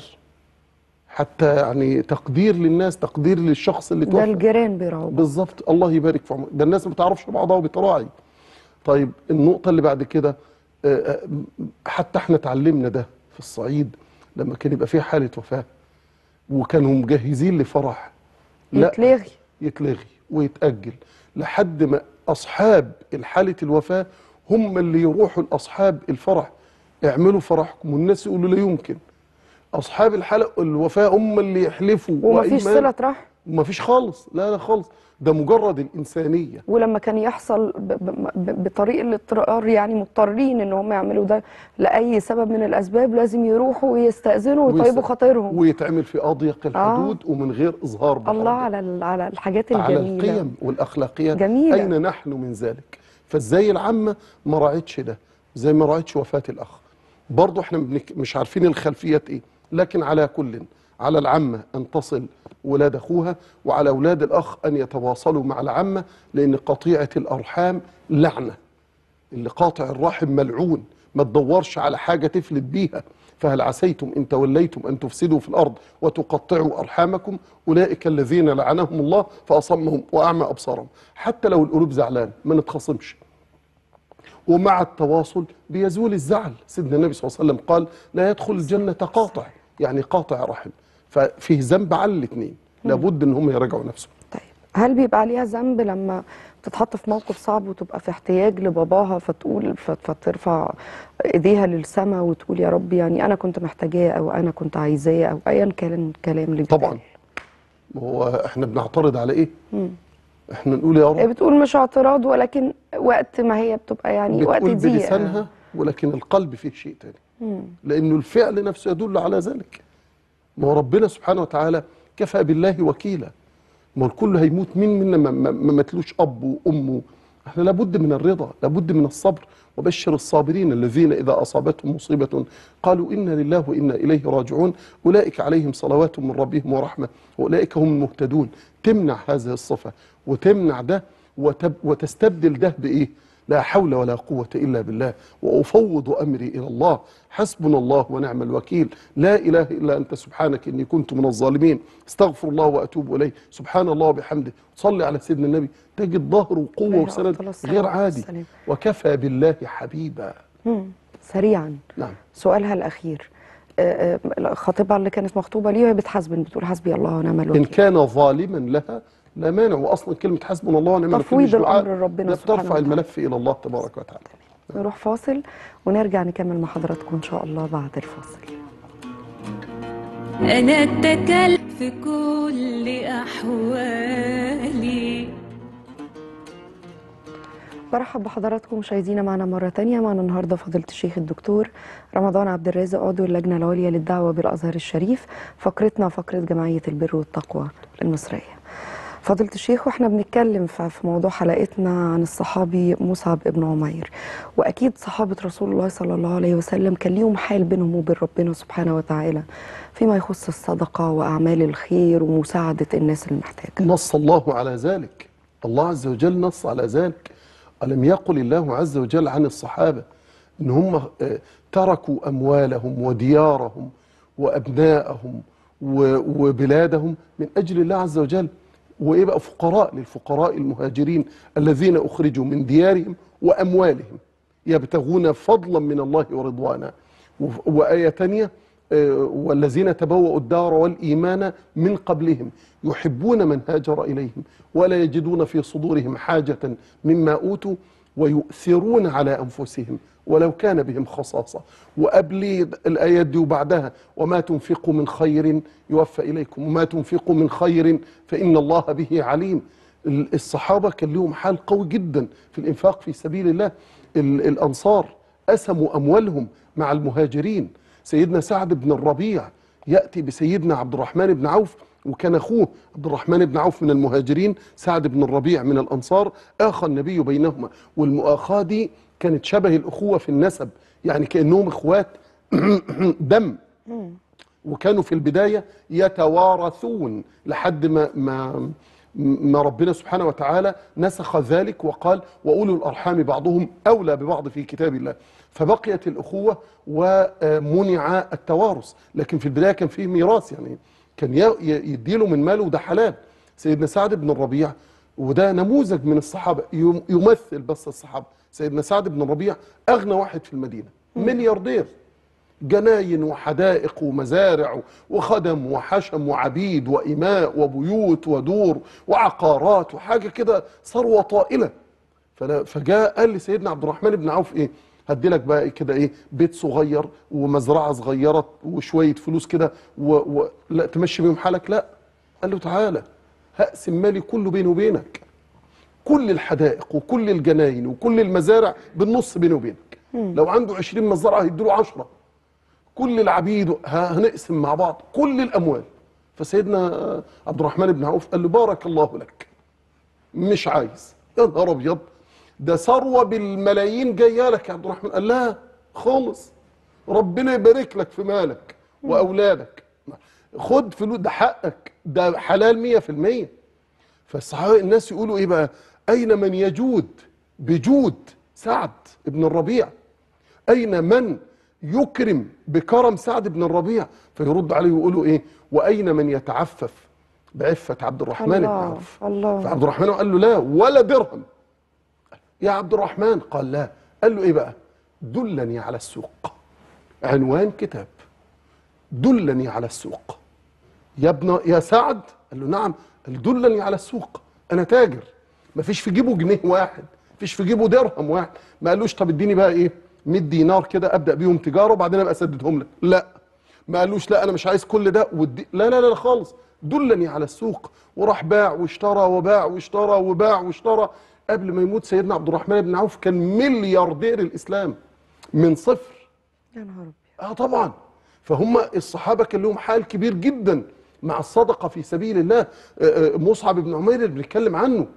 S2: حتى يعني تقدير للناس تقدير للشخص اللي
S1: ده
S2: توفى
S1: الجيران بيراعوا
S2: بالظبط الله يبارك في عمرك ده الناس ما بتعرفش بعضها وبتراعي طيب النقطة اللي بعد كده آه، آه، حتى احنا اتعلمنا ده في الصعيد لما كان يبقى في حالة وفاة وكانوا مجهزين لفرح لا
S1: يتلغي
S2: يتلغي ويتأجل لحد ما أصحاب حالة الوفاة هم اللي يروحوا لأصحاب الفرح اعملوا فرحكم والناس يقولوا لا يمكن أصحاب الحالة الوفاة هم اللي يحلفوا
S1: ومفيش
S2: وإيمان.
S1: صله رحم
S2: مفيش خالص لا لا خالص ده مجرد الإنسانية
S1: ولما كان يحصل ب- ب- ب- بطريق الاضطرار يعني مضطرين ان هم يعملوا ده لاي سبب من الاسباب لازم يروحوا ويستاذنوا ويطيبوا
S2: ويس-
S1: خاطرهم
S2: ويتعمل في أضيق الحدود ومن غير إظهار
S1: الله
S2: بحرج.
S1: على ال- على الحاجات
S2: على
S1: الجميله
S2: القيم والأخلاقيات
S1: جميلة.
S2: أين نحن من ذلك فازاي العامة ما راعتش ده زي ما راعتش وفاة الأخ برضه احنا بنك... مش عارفين الخلفيات ايه لكن على كل على العمة أن تصل ولاد أخوها وعلى أولاد الأخ أن يتواصلوا مع العمة لأن قطيعة الأرحام لعنة اللي قاطع الرحم ملعون ما تدورش على حاجة تفلت بيها فهل عسيتم إن توليتم أن تفسدوا في الأرض وتقطعوا أرحامكم أولئك الذين لعنهم الله فأصمهم وأعمى أبصارهم حتى لو القلوب زعلان ما نتخاصمش ومع التواصل بيزول الزعل سيدنا النبي صلى الله عليه وسلم قال لا يدخل الجنة قاطع يعني قاطع رحم ففيه ذنب على الاثنين لابد ان هم يراجعوا نفسهم
S1: طيب هل بيبقى عليها ذنب لما تتحط في موقف صعب وتبقى في احتياج لباباها فتقول فت- فترفع ايديها للسماء وتقول يا رب يعني انا كنت محتاجاه او انا كنت عايزاه او ايا كان الكلام اللي بيتقال.
S2: طبعا ما هو احنا بنعترض على ايه احنا نقول يا رب
S1: بتقول مش اعتراض ولكن وقت ما هي بتبقى يعني وقت
S2: بتقول
S1: ضيق
S2: بلسانها ولكن القلب فيه شيء تاني لانه الفعل نفسه يدل على ذلك ما هو ربنا سبحانه وتعالى كفى بالله وكيلا ما هو الكل هيموت مين منا ما- ما ما ماتلوش اب وام احنا لابد من الرضا لابد من الصبر وبشر الصابرين الذين اذا اصابتهم مصيبه قالوا انا لله وانا اليه راجعون اولئك عليهم صلوات من ربهم ورحمه واولئك هم المهتدون تمنع هذه الصفه وتمنع ده وتب وتستبدل ده بايه لا حول ولا قوة إلا بالله وأفوض أمري إلى الله حسبنا الله ونعم الوكيل لا إله إلا أنت سبحانك إني كنت من الظالمين استغفر الله وأتوب إليه سبحان الله وبحمده صلي على سيدنا النبي تجد ظهر وقوة
S1: عليه
S2: وسند
S1: أفضل الصلاة
S2: غير عادي
S1: والسلام.
S2: وكفى بالله حبيبا
S1: مم. سريعا
S2: نعم
S1: سؤالها الاخير آه، آه، خطيبها اللي كانت مخطوبه ليه وهي بتحاسبن بتقول حسبي الله ونعم
S2: إن
S1: الوكيل
S2: كان ظالما لها لا مانع وأصلا كلمة حسبنا الله ونعم الوكيل
S1: تفويض
S2: مش دعاء،
S1: الأمر لربنا
S2: ده
S1: سبحانه
S2: بترفع
S1: وتعالى.
S2: الملف إلى الله تبارك وتعالى
S1: نروح فاصل ونرجع نكمل مع حضراتكم ان شاء الله بعد الفاصل
S4: أنا اتكل في كل أحوالي
S1: برحب بحضراتكم مشاهدينا معنا مرة تانية معنا النهاردة فضيلة الشيخ الدكتور رمضان عبد الرازق عضو اللجنة العليا للدعوة بالأزهر الشريف فقرتنا فقرة جمعية البر والتقوى المصرية فضيلة الشيخ واحنا بنتكلم ف- في موضوع حلقتنا عن الصحابي مصعب ابن عمير واكيد صحابة رسول الله صلى الله عليه وسلم كان ليهم حال بينهم وبين ربنا سبحانه وتعالى فيما يخص الصدقة واعمال الخير ومساعدة الناس المحتاجة
S2: نص الله على ذلك الله عز وجل نص على ذلك ألم يقل الله عز وجل عن الصحابة إن هم آه، تركوا أموالهم وديارهم وأبناءهم و- وبلادهم من أجل الله عز وجل وإيه بقى فقراء للفقراء المهاجرين الذين أخرجوا من ديارهم وأموالهم يبتغون فضلا من الله ورضوانا وف- وآية تانية آه، والذين تبوأوا الدار والإيمان من قبلهم يحبون من هاجر إليهم ولا يجدون في صدورهم حاجة مما أوتوا ويؤثرون على أنفسهم ولو كان بهم خصاصة وقبل الآيات دي وبعدها وما تنفقوا من خير يوفى إليكم وما تنفقوا من خير فإن الله به عليم ال- الصحابة كان لهم حال قوي جدا في الإنفاق في سبيل الله ال- الأنصار قسموا أموالهم مع المهاجرين سيدنا سعد بن الربيع يأتي بسيدنا عبد الرحمن بن عوف وكان أخوه عبد الرحمن بن عوف من المهاجرين سعد بن الربيع من الأنصار آخى النبي بينهما والمؤاخاة دي كانت شبه الأخوة في النسب يعني كأنهم إخوات دم وكانوا في البداية يتوارثون لحد ما ما ما ربنا سبحانه وتعالى نسخ ذلك وقال وأولو الأرحام بعضهم أولى ببعض في كتاب الله فبقيت الأخوة ومنع التوارث لكن في البداية كان فيه ميراث يعني كان ي- ي- يديله من ماله وده حلال سيدنا سعد بن الربيع وده نموذج من الصحابة يم- يمثل بس الصحابة سيدنا سعد بن الربيع أغنى واحد في المدينة ملياردير جناين وحدائق ومزارع وخدم وحشم وعبيد وإماء وبيوت ودور وعقارات وحاجة كده ثروة طائلة فلا فجاء قال لسيدنا عبد الرحمن بن عوف ايه هدي لك بقى كده ايه بيت صغير ومزرعه صغيره وشويه فلوس كده و... و... لا تمشي بيهم حالك لا قال له تعالى هقسم مالي كله بيني وبينك كل الحدائق وكل الجناين وكل المزارع بالنص بيني وبينك لو عنده 20 مزرعه هيديله 10 كل العبيد ه- هنقسم مع بعض كل الاموال فسيدنا عبد الرحمن بن عوف قال له بارك الله لك مش عايز يا نهار ابيض ده ثروه بالملايين جايه لك يا عبد الرحمن قال لا خالص ربنا يبارك لك في مالك واولادك خد فلوس ده حقك ده حلال 100% فالصحابه الناس يقولوا ايه بقى اين من يجود بجود سعد بن الربيع أين من يكرم بكرم سعد بن الربيع فيرد عليه ويقولوا إيه وأين من يتعفف بعفة عبد الرحمن بن
S1: الله
S2: عوف
S1: الله
S2: فعبد الرحمن قال له لا ولا درهم يا عبد الرحمن قال لا قال له إيه بقى دلني على السوق عنوان كتاب دلني على السوق يا ابن يا سعد قال له نعم قال دلني على السوق انا تاجر ما فيش في جيبه جنيه واحد ما فيش في جيبه درهم واحد ما قالوش طب اديني بقى ايه 100 دينار كده ابدا بيهم تجاره وبعدين ابقى اسددهم لك لا ما قالوش لا انا مش عايز كل ده ودي لا لا لا خالص دلني على السوق وراح باع واشترى وباع واشترى وباع واشترى قبل ما يموت سيدنا عبد الرحمن بن عوف كان ملياردير الاسلام من صفر
S1: يا نهار ابيض
S2: اه طبعا فهم الصحابه كان لهم حال كبير جدا مع الصدقه في سبيل الله آه، آه، مصعب بن عمير اللي بنتكلم عنه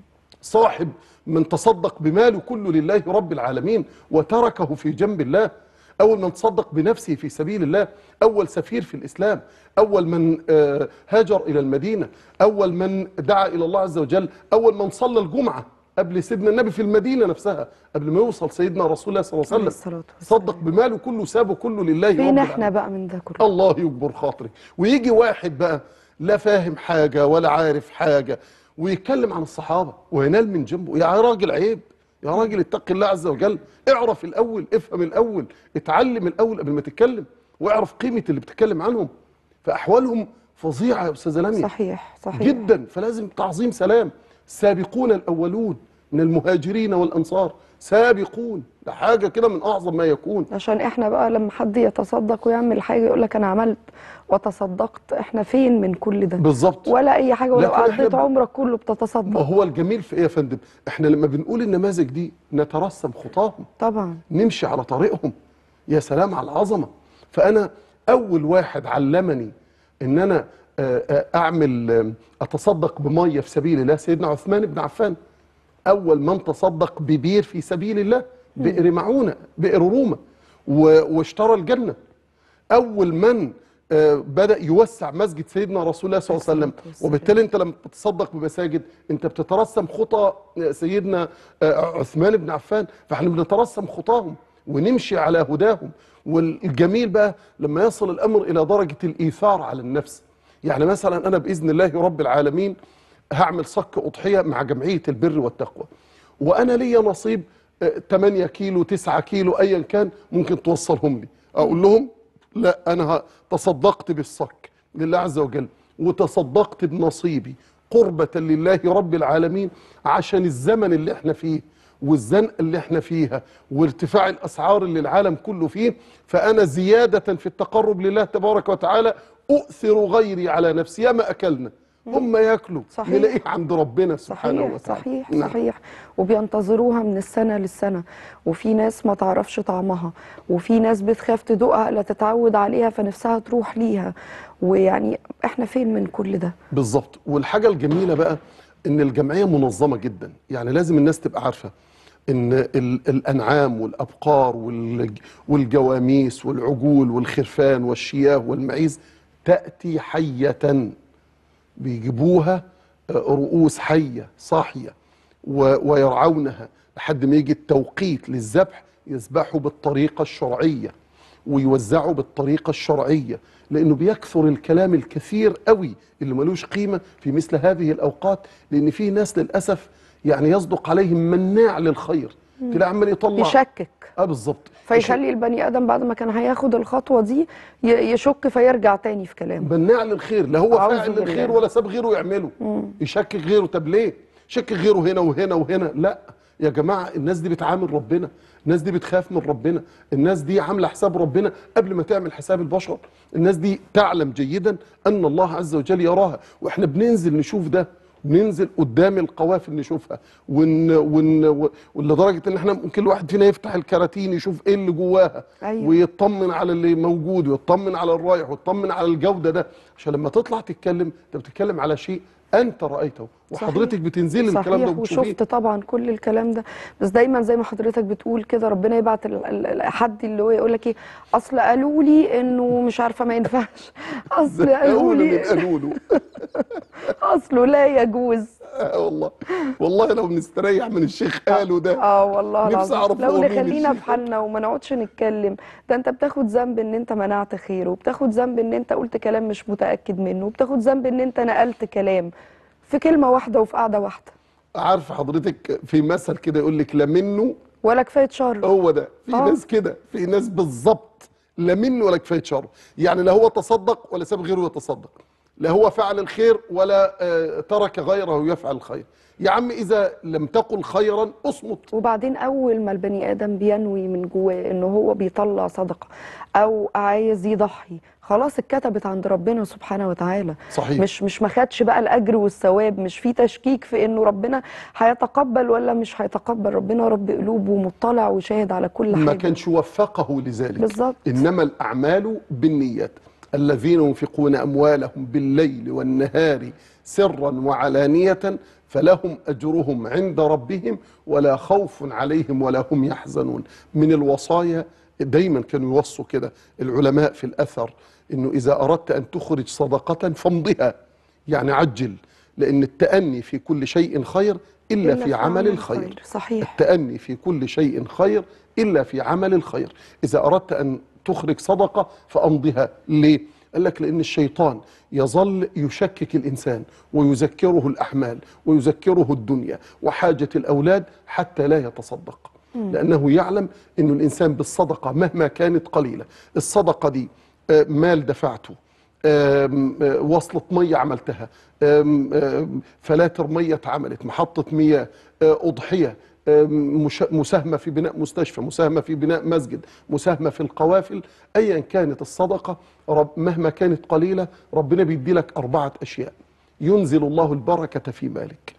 S2: صاحب من تصدق بماله كله لله رب العالمين وتركه في جنب الله أول من تصدق بنفسه في سبيل الله أول سفير في الإسلام أول من آه، هاجر إلى المدينة أول من دعا إلى الله عز وجل أول من صلى الجمعة قبل سيدنا النبي في المدينة نفسها قبل ما يوصل سيدنا رسول الله صلى الله
S1: عليه
S2: عليه وسلم
S1: الصلاة والسلام.
S2: صدق بماله كله سابه كله لله رب
S1: فين
S2: العالمين
S1: احنا بقى من ده كله
S2: الله يكبر خاطري ويجي واحد بقى لا فاهم حاجة ولا عارف حاجة ويتكلم عن الصحابة وينال من جنبه يا راجل عيب يا راجل اتق الله عز وجل اعرف الأول افهم الأول اتعلم الأول قبل ما تتكلم واعرف قيمة اللي بتتكلم عنهم فأحوالهم فظيعة يا أستاذة لميا
S1: صحيح صحيح
S2: جدا فلازم تعظيم سلام السابقون الأولون من المهاجرين والأنصار سابقون ده حاجة كده من أعظم ما يكون
S1: عشان احنا بقى لما حد يتصدق ويعمل حاجه يقول لك انا عملت وتصدقت احنا فين من كل ده
S2: بالظبط
S1: ولا اي حاجه ولو
S2: لكن إحنا
S1: قضيت
S2: ب-
S1: عمرك كله
S2: ما
S1: بتتصدق
S2: هو الجميل في ايه يا فندم احنا لما بنقول النماذج دي نترسم خطاهم
S1: طبعا
S2: نمشي على طريقهم يا سلام على العظمه فانا اول واحد علمني ان انا آه، آه، اعمل آه، اتصدق بميه في سبيل الله سيدنا عثمان بن عفان اول من تصدق ببير في سبيل الله بئر معونه بئر روما و- واشترى الجنه اول من آه، بدا يوسع مسجد سيدنا رسول الله صلى الله عليه وسلم
S1: الصلاة والسلام.
S2: وبالتالي انت لما بتتصدق بمساجد انت بتترسم خطى سيدنا آه، عثمان بن عفان فاحنا بنترسم خطاهم ونمشي على هداهم والجميل بقى لما يصل الامر الى درجه الايثار على النفس يعني مثلا انا باذن الله رب العالمين هعمل صك اضحيه مع جمعيه البر والتقوى وانا ليا نصيب آه، 8 كيلو 9 كيلو ايا كان ممكن توصلهم لي اقول لهم لا انا ه- تصدقت بالصك لله عز وجل وتصدقت بنصيبي قربة لله رب العالمين عشان الزمن اللي احنا فيه والزنقه اللي احنا فيها وارتفاع الاسعار اللي العالم كله فيه فانا زياده في التقرب لله تبارك وتعالى اؤثر غيري على نفسي ياما اكلنا هم ياكلوا
S1: صحيح.
S2: نلاقيه عند ربنا سبحانه
S1: صحيح
S2: وتعالى
S1: صحيح
S2: نعم.
S1: صحيح وبينتظروها من السنة للسنة وفي ناس ما تعرفش طعمها وفي ناس بتخاف تدوقها لا تتعود عليها فنفسها تروح ليها ويعني احنا فين من كل ده
S2: بالظبط والحاجه الجميله بقى ان الجمعيه منظمه جدا يعني لازم الناس تبقى عارفه ان ال- الانعام والابقار والج- والجواميس والعجول والخرفان والشياه والمعيز تاتي حيه بيجيبوها آه، رؤوس حيه صاحيه و- ويرعونها لحد ما يجي التوقيت للذبح يذبحوا بالطريقه الشرعيه ويوزعوا بالطريقه الشرعيه لانه بيكثر الكلام الكثير قوي اللي ملوش قيمه في مثل هذه الاوقات لان في ناس للاسف يعني يصدق عليهم مناع للخير تلاقي عمال يطلع
S1: يشكك
S2: اه بالظبط
S1: فيخلي البني ادم بعد ما كان هياخد الخطوه دي ي- يشك فيرجع تاني في كلامه
S2: مناع للخير لا هو
S1: أعوذ
S2: فاعل
S1: بالله.
S2: للخير ولا ساب غيره يعمله يشكك غيره طب ليه شكك غيره هنا وهنا وهنا لا يا جماعه الناس دي بتعامل ربنا الناس دي بتخاف من ربنا الناس دي عامله حساب ربنا قبل ما تعمل حساب البشر الناس دي تعلم جيدا ان الله عز وجل يراها واحنا بننزل نشوف ده وننزل قدام القوافل نشوفها ون ون ولدرجه ان احنا ممكن الواحد فينا يفتح الكراتين يشوف ايه اللي جواها
S1: أيوة.
S2: ويطمن على اللي موجود ويطمن على الرايح ويطمن على الجوده ده عشان لما تطلع تتكلم انت بتتكلم على شيء انت رايته وحضرتك بتنزلي الكلام ده
S1: صحيح
S2: وبتشوفيه
S1: وشفت طبعا كل الكلام ده بس دايما زي ما حضرتك بتقول كده ربنا يبعت ال- ال- ال- حد اللي هو يقول لك ايه اصل قالوا لي انه مش عارفه ما ينفعش اصل قالوا
S2: اول اللي
S1: لي
S2: قالوا له
S1: اصله لا يجوز
S2: آه والله والله لو نستريح من الشيخ قالوا ده
S1: اه والله
S2: نفسي
S1: العظيم
S2: أعرف
S1: لو
S2: هو مين
S1: نخلينا في
S2: الشيخ.
S1: حالنا وما نقعدش نتكلم ده انت بتاخد ذنب ان انت منعت خير وبتاخد ذنب ان انت قلت كلام مش متاكد منه وبتاخد ذنب ان انت نقلت كلام في كلمه واحده وفي قعده واحده
S2: عارف حضرتك في مثل كده يقول لك لا منه
S1: ولا كفايه شر
S2: هو ده في
S1: آه.
S2: ناس كده في ناس بالظبط لا منه ولا كفايه شر يعني لا هو تصدق ولا ساب غيره يتصدق لا هو فعل الخير ولا آه، ترك غيره يفعل الخير يا عم اذا لم تقل خيرا اصمت
S1: وبعدين اول ما البني ادم بينوي من جواه انه هو بيطلع صدقه او عايز يضحي خلاص اتكتبت عند ربنا سبحانه وتعالى
S2: صحيح.
S1: مش مش ما خدش بقى الاجر والثواب مش في تشكيك في انه ربنا هيتقبل ولا مش هيتقبل ربنا رب قلوب ومطلع وشاهد على كل
S2: ما
S1: حاجه
S2: كانش وفقه لذلك
S1: بالظبط.
S2: انما الاعمال بالنيات الذين ينفقون اموالهم بالليل والنهار سرا وعلانيه فلهم اجرهم عند ربهم ولا خوف عليهم ولا هم يحزنون من الوصايا دايما كانوا يوصوا كده العلماء في الاثر انه اذا اردت ان تخرج صدقه فامضها يعني عجل لان التاني في كل شيء خير الا, في عمل الخير
S1: صحيح
S2: التأني في كل شيء خير إلا في عمل الخير إذا أردت أن تخرج صدقة فأمضها ليه؟ قال لك لأن الشيطان يظل يشكك الإنسان ويذكره الأحمال ويذكره الدنيا وحاجة الأولاد حتى لا يتصدق لأنه يعلم أن الإنسان بالصدقة مهما كانت قليلة الصدقة دي آه، مال دفعته آم، آه، وصلة مية عملتها آم، آم، فلاتر مية اتعملت محطة مياه آه، أضحية آم، مش- مساهمة في بناء مستشفى مساهمة في بناء مسجد مساهمة في القوافل أيا كانت الصدقة رب مهما كانت قليلة ربنا بيدي لك أربعة أشياء ينزل الله البركة في مالك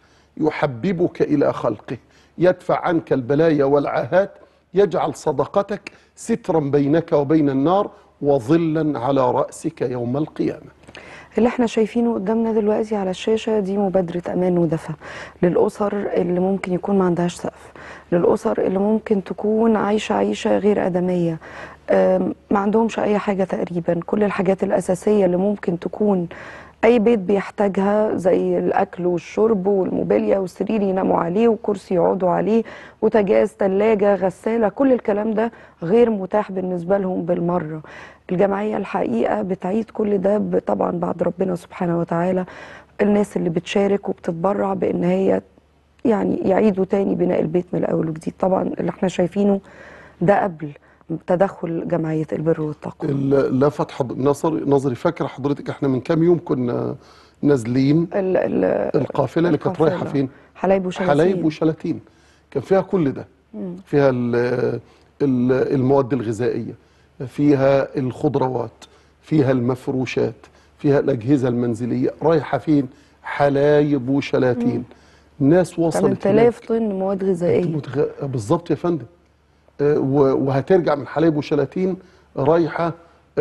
S2: يحببك إلى خلقه يدفع عنك البلايا والعاهات يجعل صدقتك سترا بينك وبين النار وظلا على رأسك يوم القيامة
S1: اللي احنا شايفينه قدامنا دلوقتي على الشاشة دي مبادرة أمان ودفى للأسر اللي ممكن يكون ما عندهاش سقف للأسر اللي ممكن تكون عايشة عيشة غير آدمية أم، ما عندهمش أي حاجة تقريبا كل الحاجات الأساسية اللي ممكن تكون أي بيت بيحتاجها زي الأكل والشرب والموبيليا والسرير يناموا عليه وكرسي يقعدوا عليه وتجاز تلاجة غسالة كل الكلام ده غير متاح بالنسبة لهم بالمرة الجمعية الحقيقة بتعيد كل ده ب- طبعا بعد ربنا سبحانه وتعالى الناس اللي بتشارك وبتتبرع بأن هي يعني يعيدوا تاني بناء البيت من الأول وجديد طبعا اللي احنا شايفينه ده قبل تدخل جمعية البر والتقوى
S2: ال- لفت حض... نظري نظري فاكره حضرتك احنا من كام يوم كنا نازلين
S1: ال- ال-
S2: القافله اللي كانت رايحه
S1: القافلة.
S2: فين؟
S1: حلايب وشلاتين
S2: حلايب وشلاتين كان فيها كل ده فيها ال- ال- المواد الغذائيه فيها الخضروات فيها المفروشات فيها الاجهزه المنزليه رايحه فين حلايب وشلاتين ناس وصلت
S1: 8000 طن مواد غذائيه
S2: متخ... بالظبط يا فندم آه، و- وهترجع من حلايب وشلاتين رايحه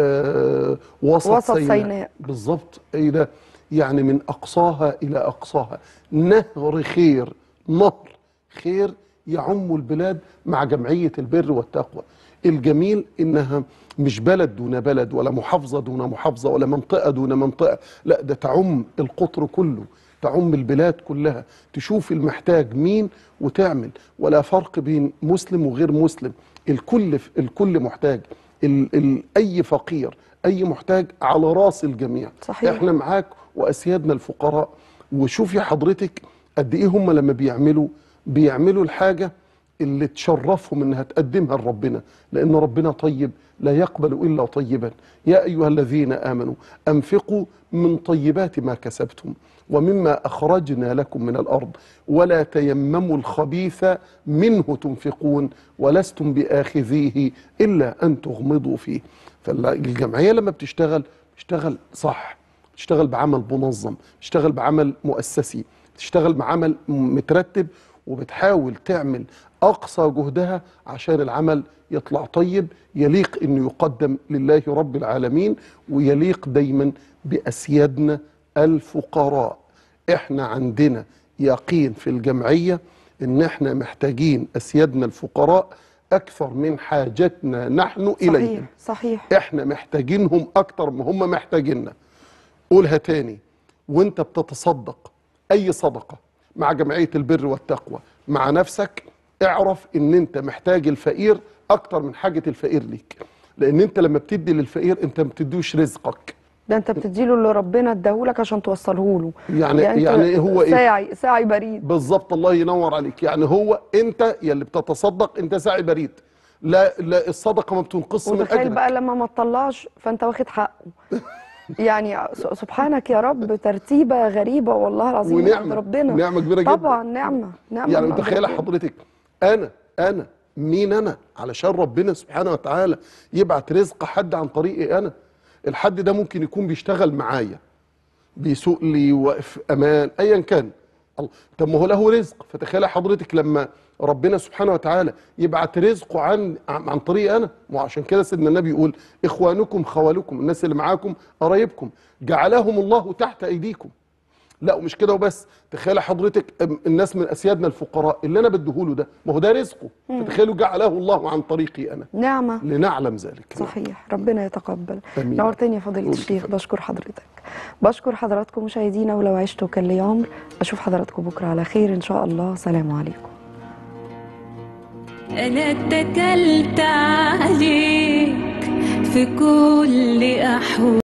S2: آه، وسط,
S1: وسط سيناء.
S2: بالظبط ايه ده يعني من اقصاها الى اقصاها نهر خير نهر خير يعم البلاد مع جمعيه البر والتقوى الجميل انها مش بلد دون بلد ولا محافظه دون محافظه ولا منطقه دون منطقه لا ده تعم القطر كله تعم البلاد كلها تشوف المحتاج مين وتعمل ولا فرق بين مسلم وغير مسلم الكل الكل محتاج ال ال اي فقير اي محتاج على راس الجميع
S1: صحيح.
S2: احنا معاك واسيادنا الفقراء وشوفي حضرتك قد ايه هم لما بيعملوا بيعملوا الحاجه اللي تشرفهم انها تقدمها لربنا لان ربنا طيب لا يقبل الا طيبا يا ايها الذين امنوا انفقوا من طيبات ما كسبتم ومما اخرجنا لكم من الارض ولا تيمموا الخبيث منه تنفقون ولستم باخذيه الا ان تغمضوا فيه فالجمعيه لما بتشتغل بتشتغل صح بتشتغل بعمل منظم بتشتغل بعمل مؤسسي بتشتغل بعمل مترتب وبتحاول تعمل اقصى جهدها عشان العمل يطلع طيب يليق انه يقدم لله رب العالمين ويليق دايما باسيادنا الفقراء احنا عندنا يقين في الجمعيه ان احنا محتاجين اسيادنا الفقراء اكثر من حاجتنا نحن اليهم
S1: صحيح صحيح
S2: احنا محتاجينهم اكتر ما هم محتاجيننا قولها تاني وانت بتتصدق اي صدقه مع جمعيه البر والتقوى مع نفسك اعرف ان انت محتاج الفقير اكتر من حاجه الفقير ليك لان انت لما بتدي للفقير انت ما بتديوش رزقك
S1: ده انت بتديله اللي ربنا اداهولك عشان توصله له
S2: يعني-
S1: أنت
S2: يعني إيه هو إيه؟
S1: ساعي ساعي بريد
S2: بالظبط الله ينور عليك يعني هو انت يلي بتتصدق انت ساعي بريد لا لا الصدقه ما بتنقص من
S1: وتخيل
S2: اجرك
S1: بقى لما ما تطلعش فانت واخد حقه يعني س- سبحانك يا رب ترتيبه غريبه والله العظيم من عند
S2: ونعمه
S1: ربنا
S2: نعمه كبيره جدا
S1: طبعا نعمه نعمه
S2: يعني
S1: من عند
S2: متخيله
S1: ربنا.
S2: حضرتك انا انا مين انا علشان ربنا سبحانه وتعالى يبعت رزق حد عن طريقي انا الحد ده ممكن يكون بيشتغل معايا بيسوق لي واقف امان ايا كان الله طب ما هو له رزق فتخيل حضرتك لما ربنا سبحانه وتعالى يبعت رزقه عن عن عن طريق انا ما عشان كده سيدنا النبي يقول اخوانكم خوالكم الناس اللي معاكم قرايبكم جعلهم الله تحت ايديكم لا ومش كده وبس تخيل حضرتك أم- الناس من اسيادنا الفقراء اللي انا بديهوله ده ما هو ده رزقه فتخيلوا جعله الله عن طريقي انا
S1: نعمه
S2: لنعلم ذلك
S1: صحيح ربنا يتقبل
S2: آمين.
S1: نورتني يا فضيله
S2: قولي
S1: الشيخ
S2: اتفضل.
S1: بشكر حضرتك بشكر حضراتكم مشاهدينا ولو عشت وكان لي عمر اشوف حضراتكم بكره على خير ان شاء الله سلام عليكم
S4: أنا اتكلت عليك في كل أحوال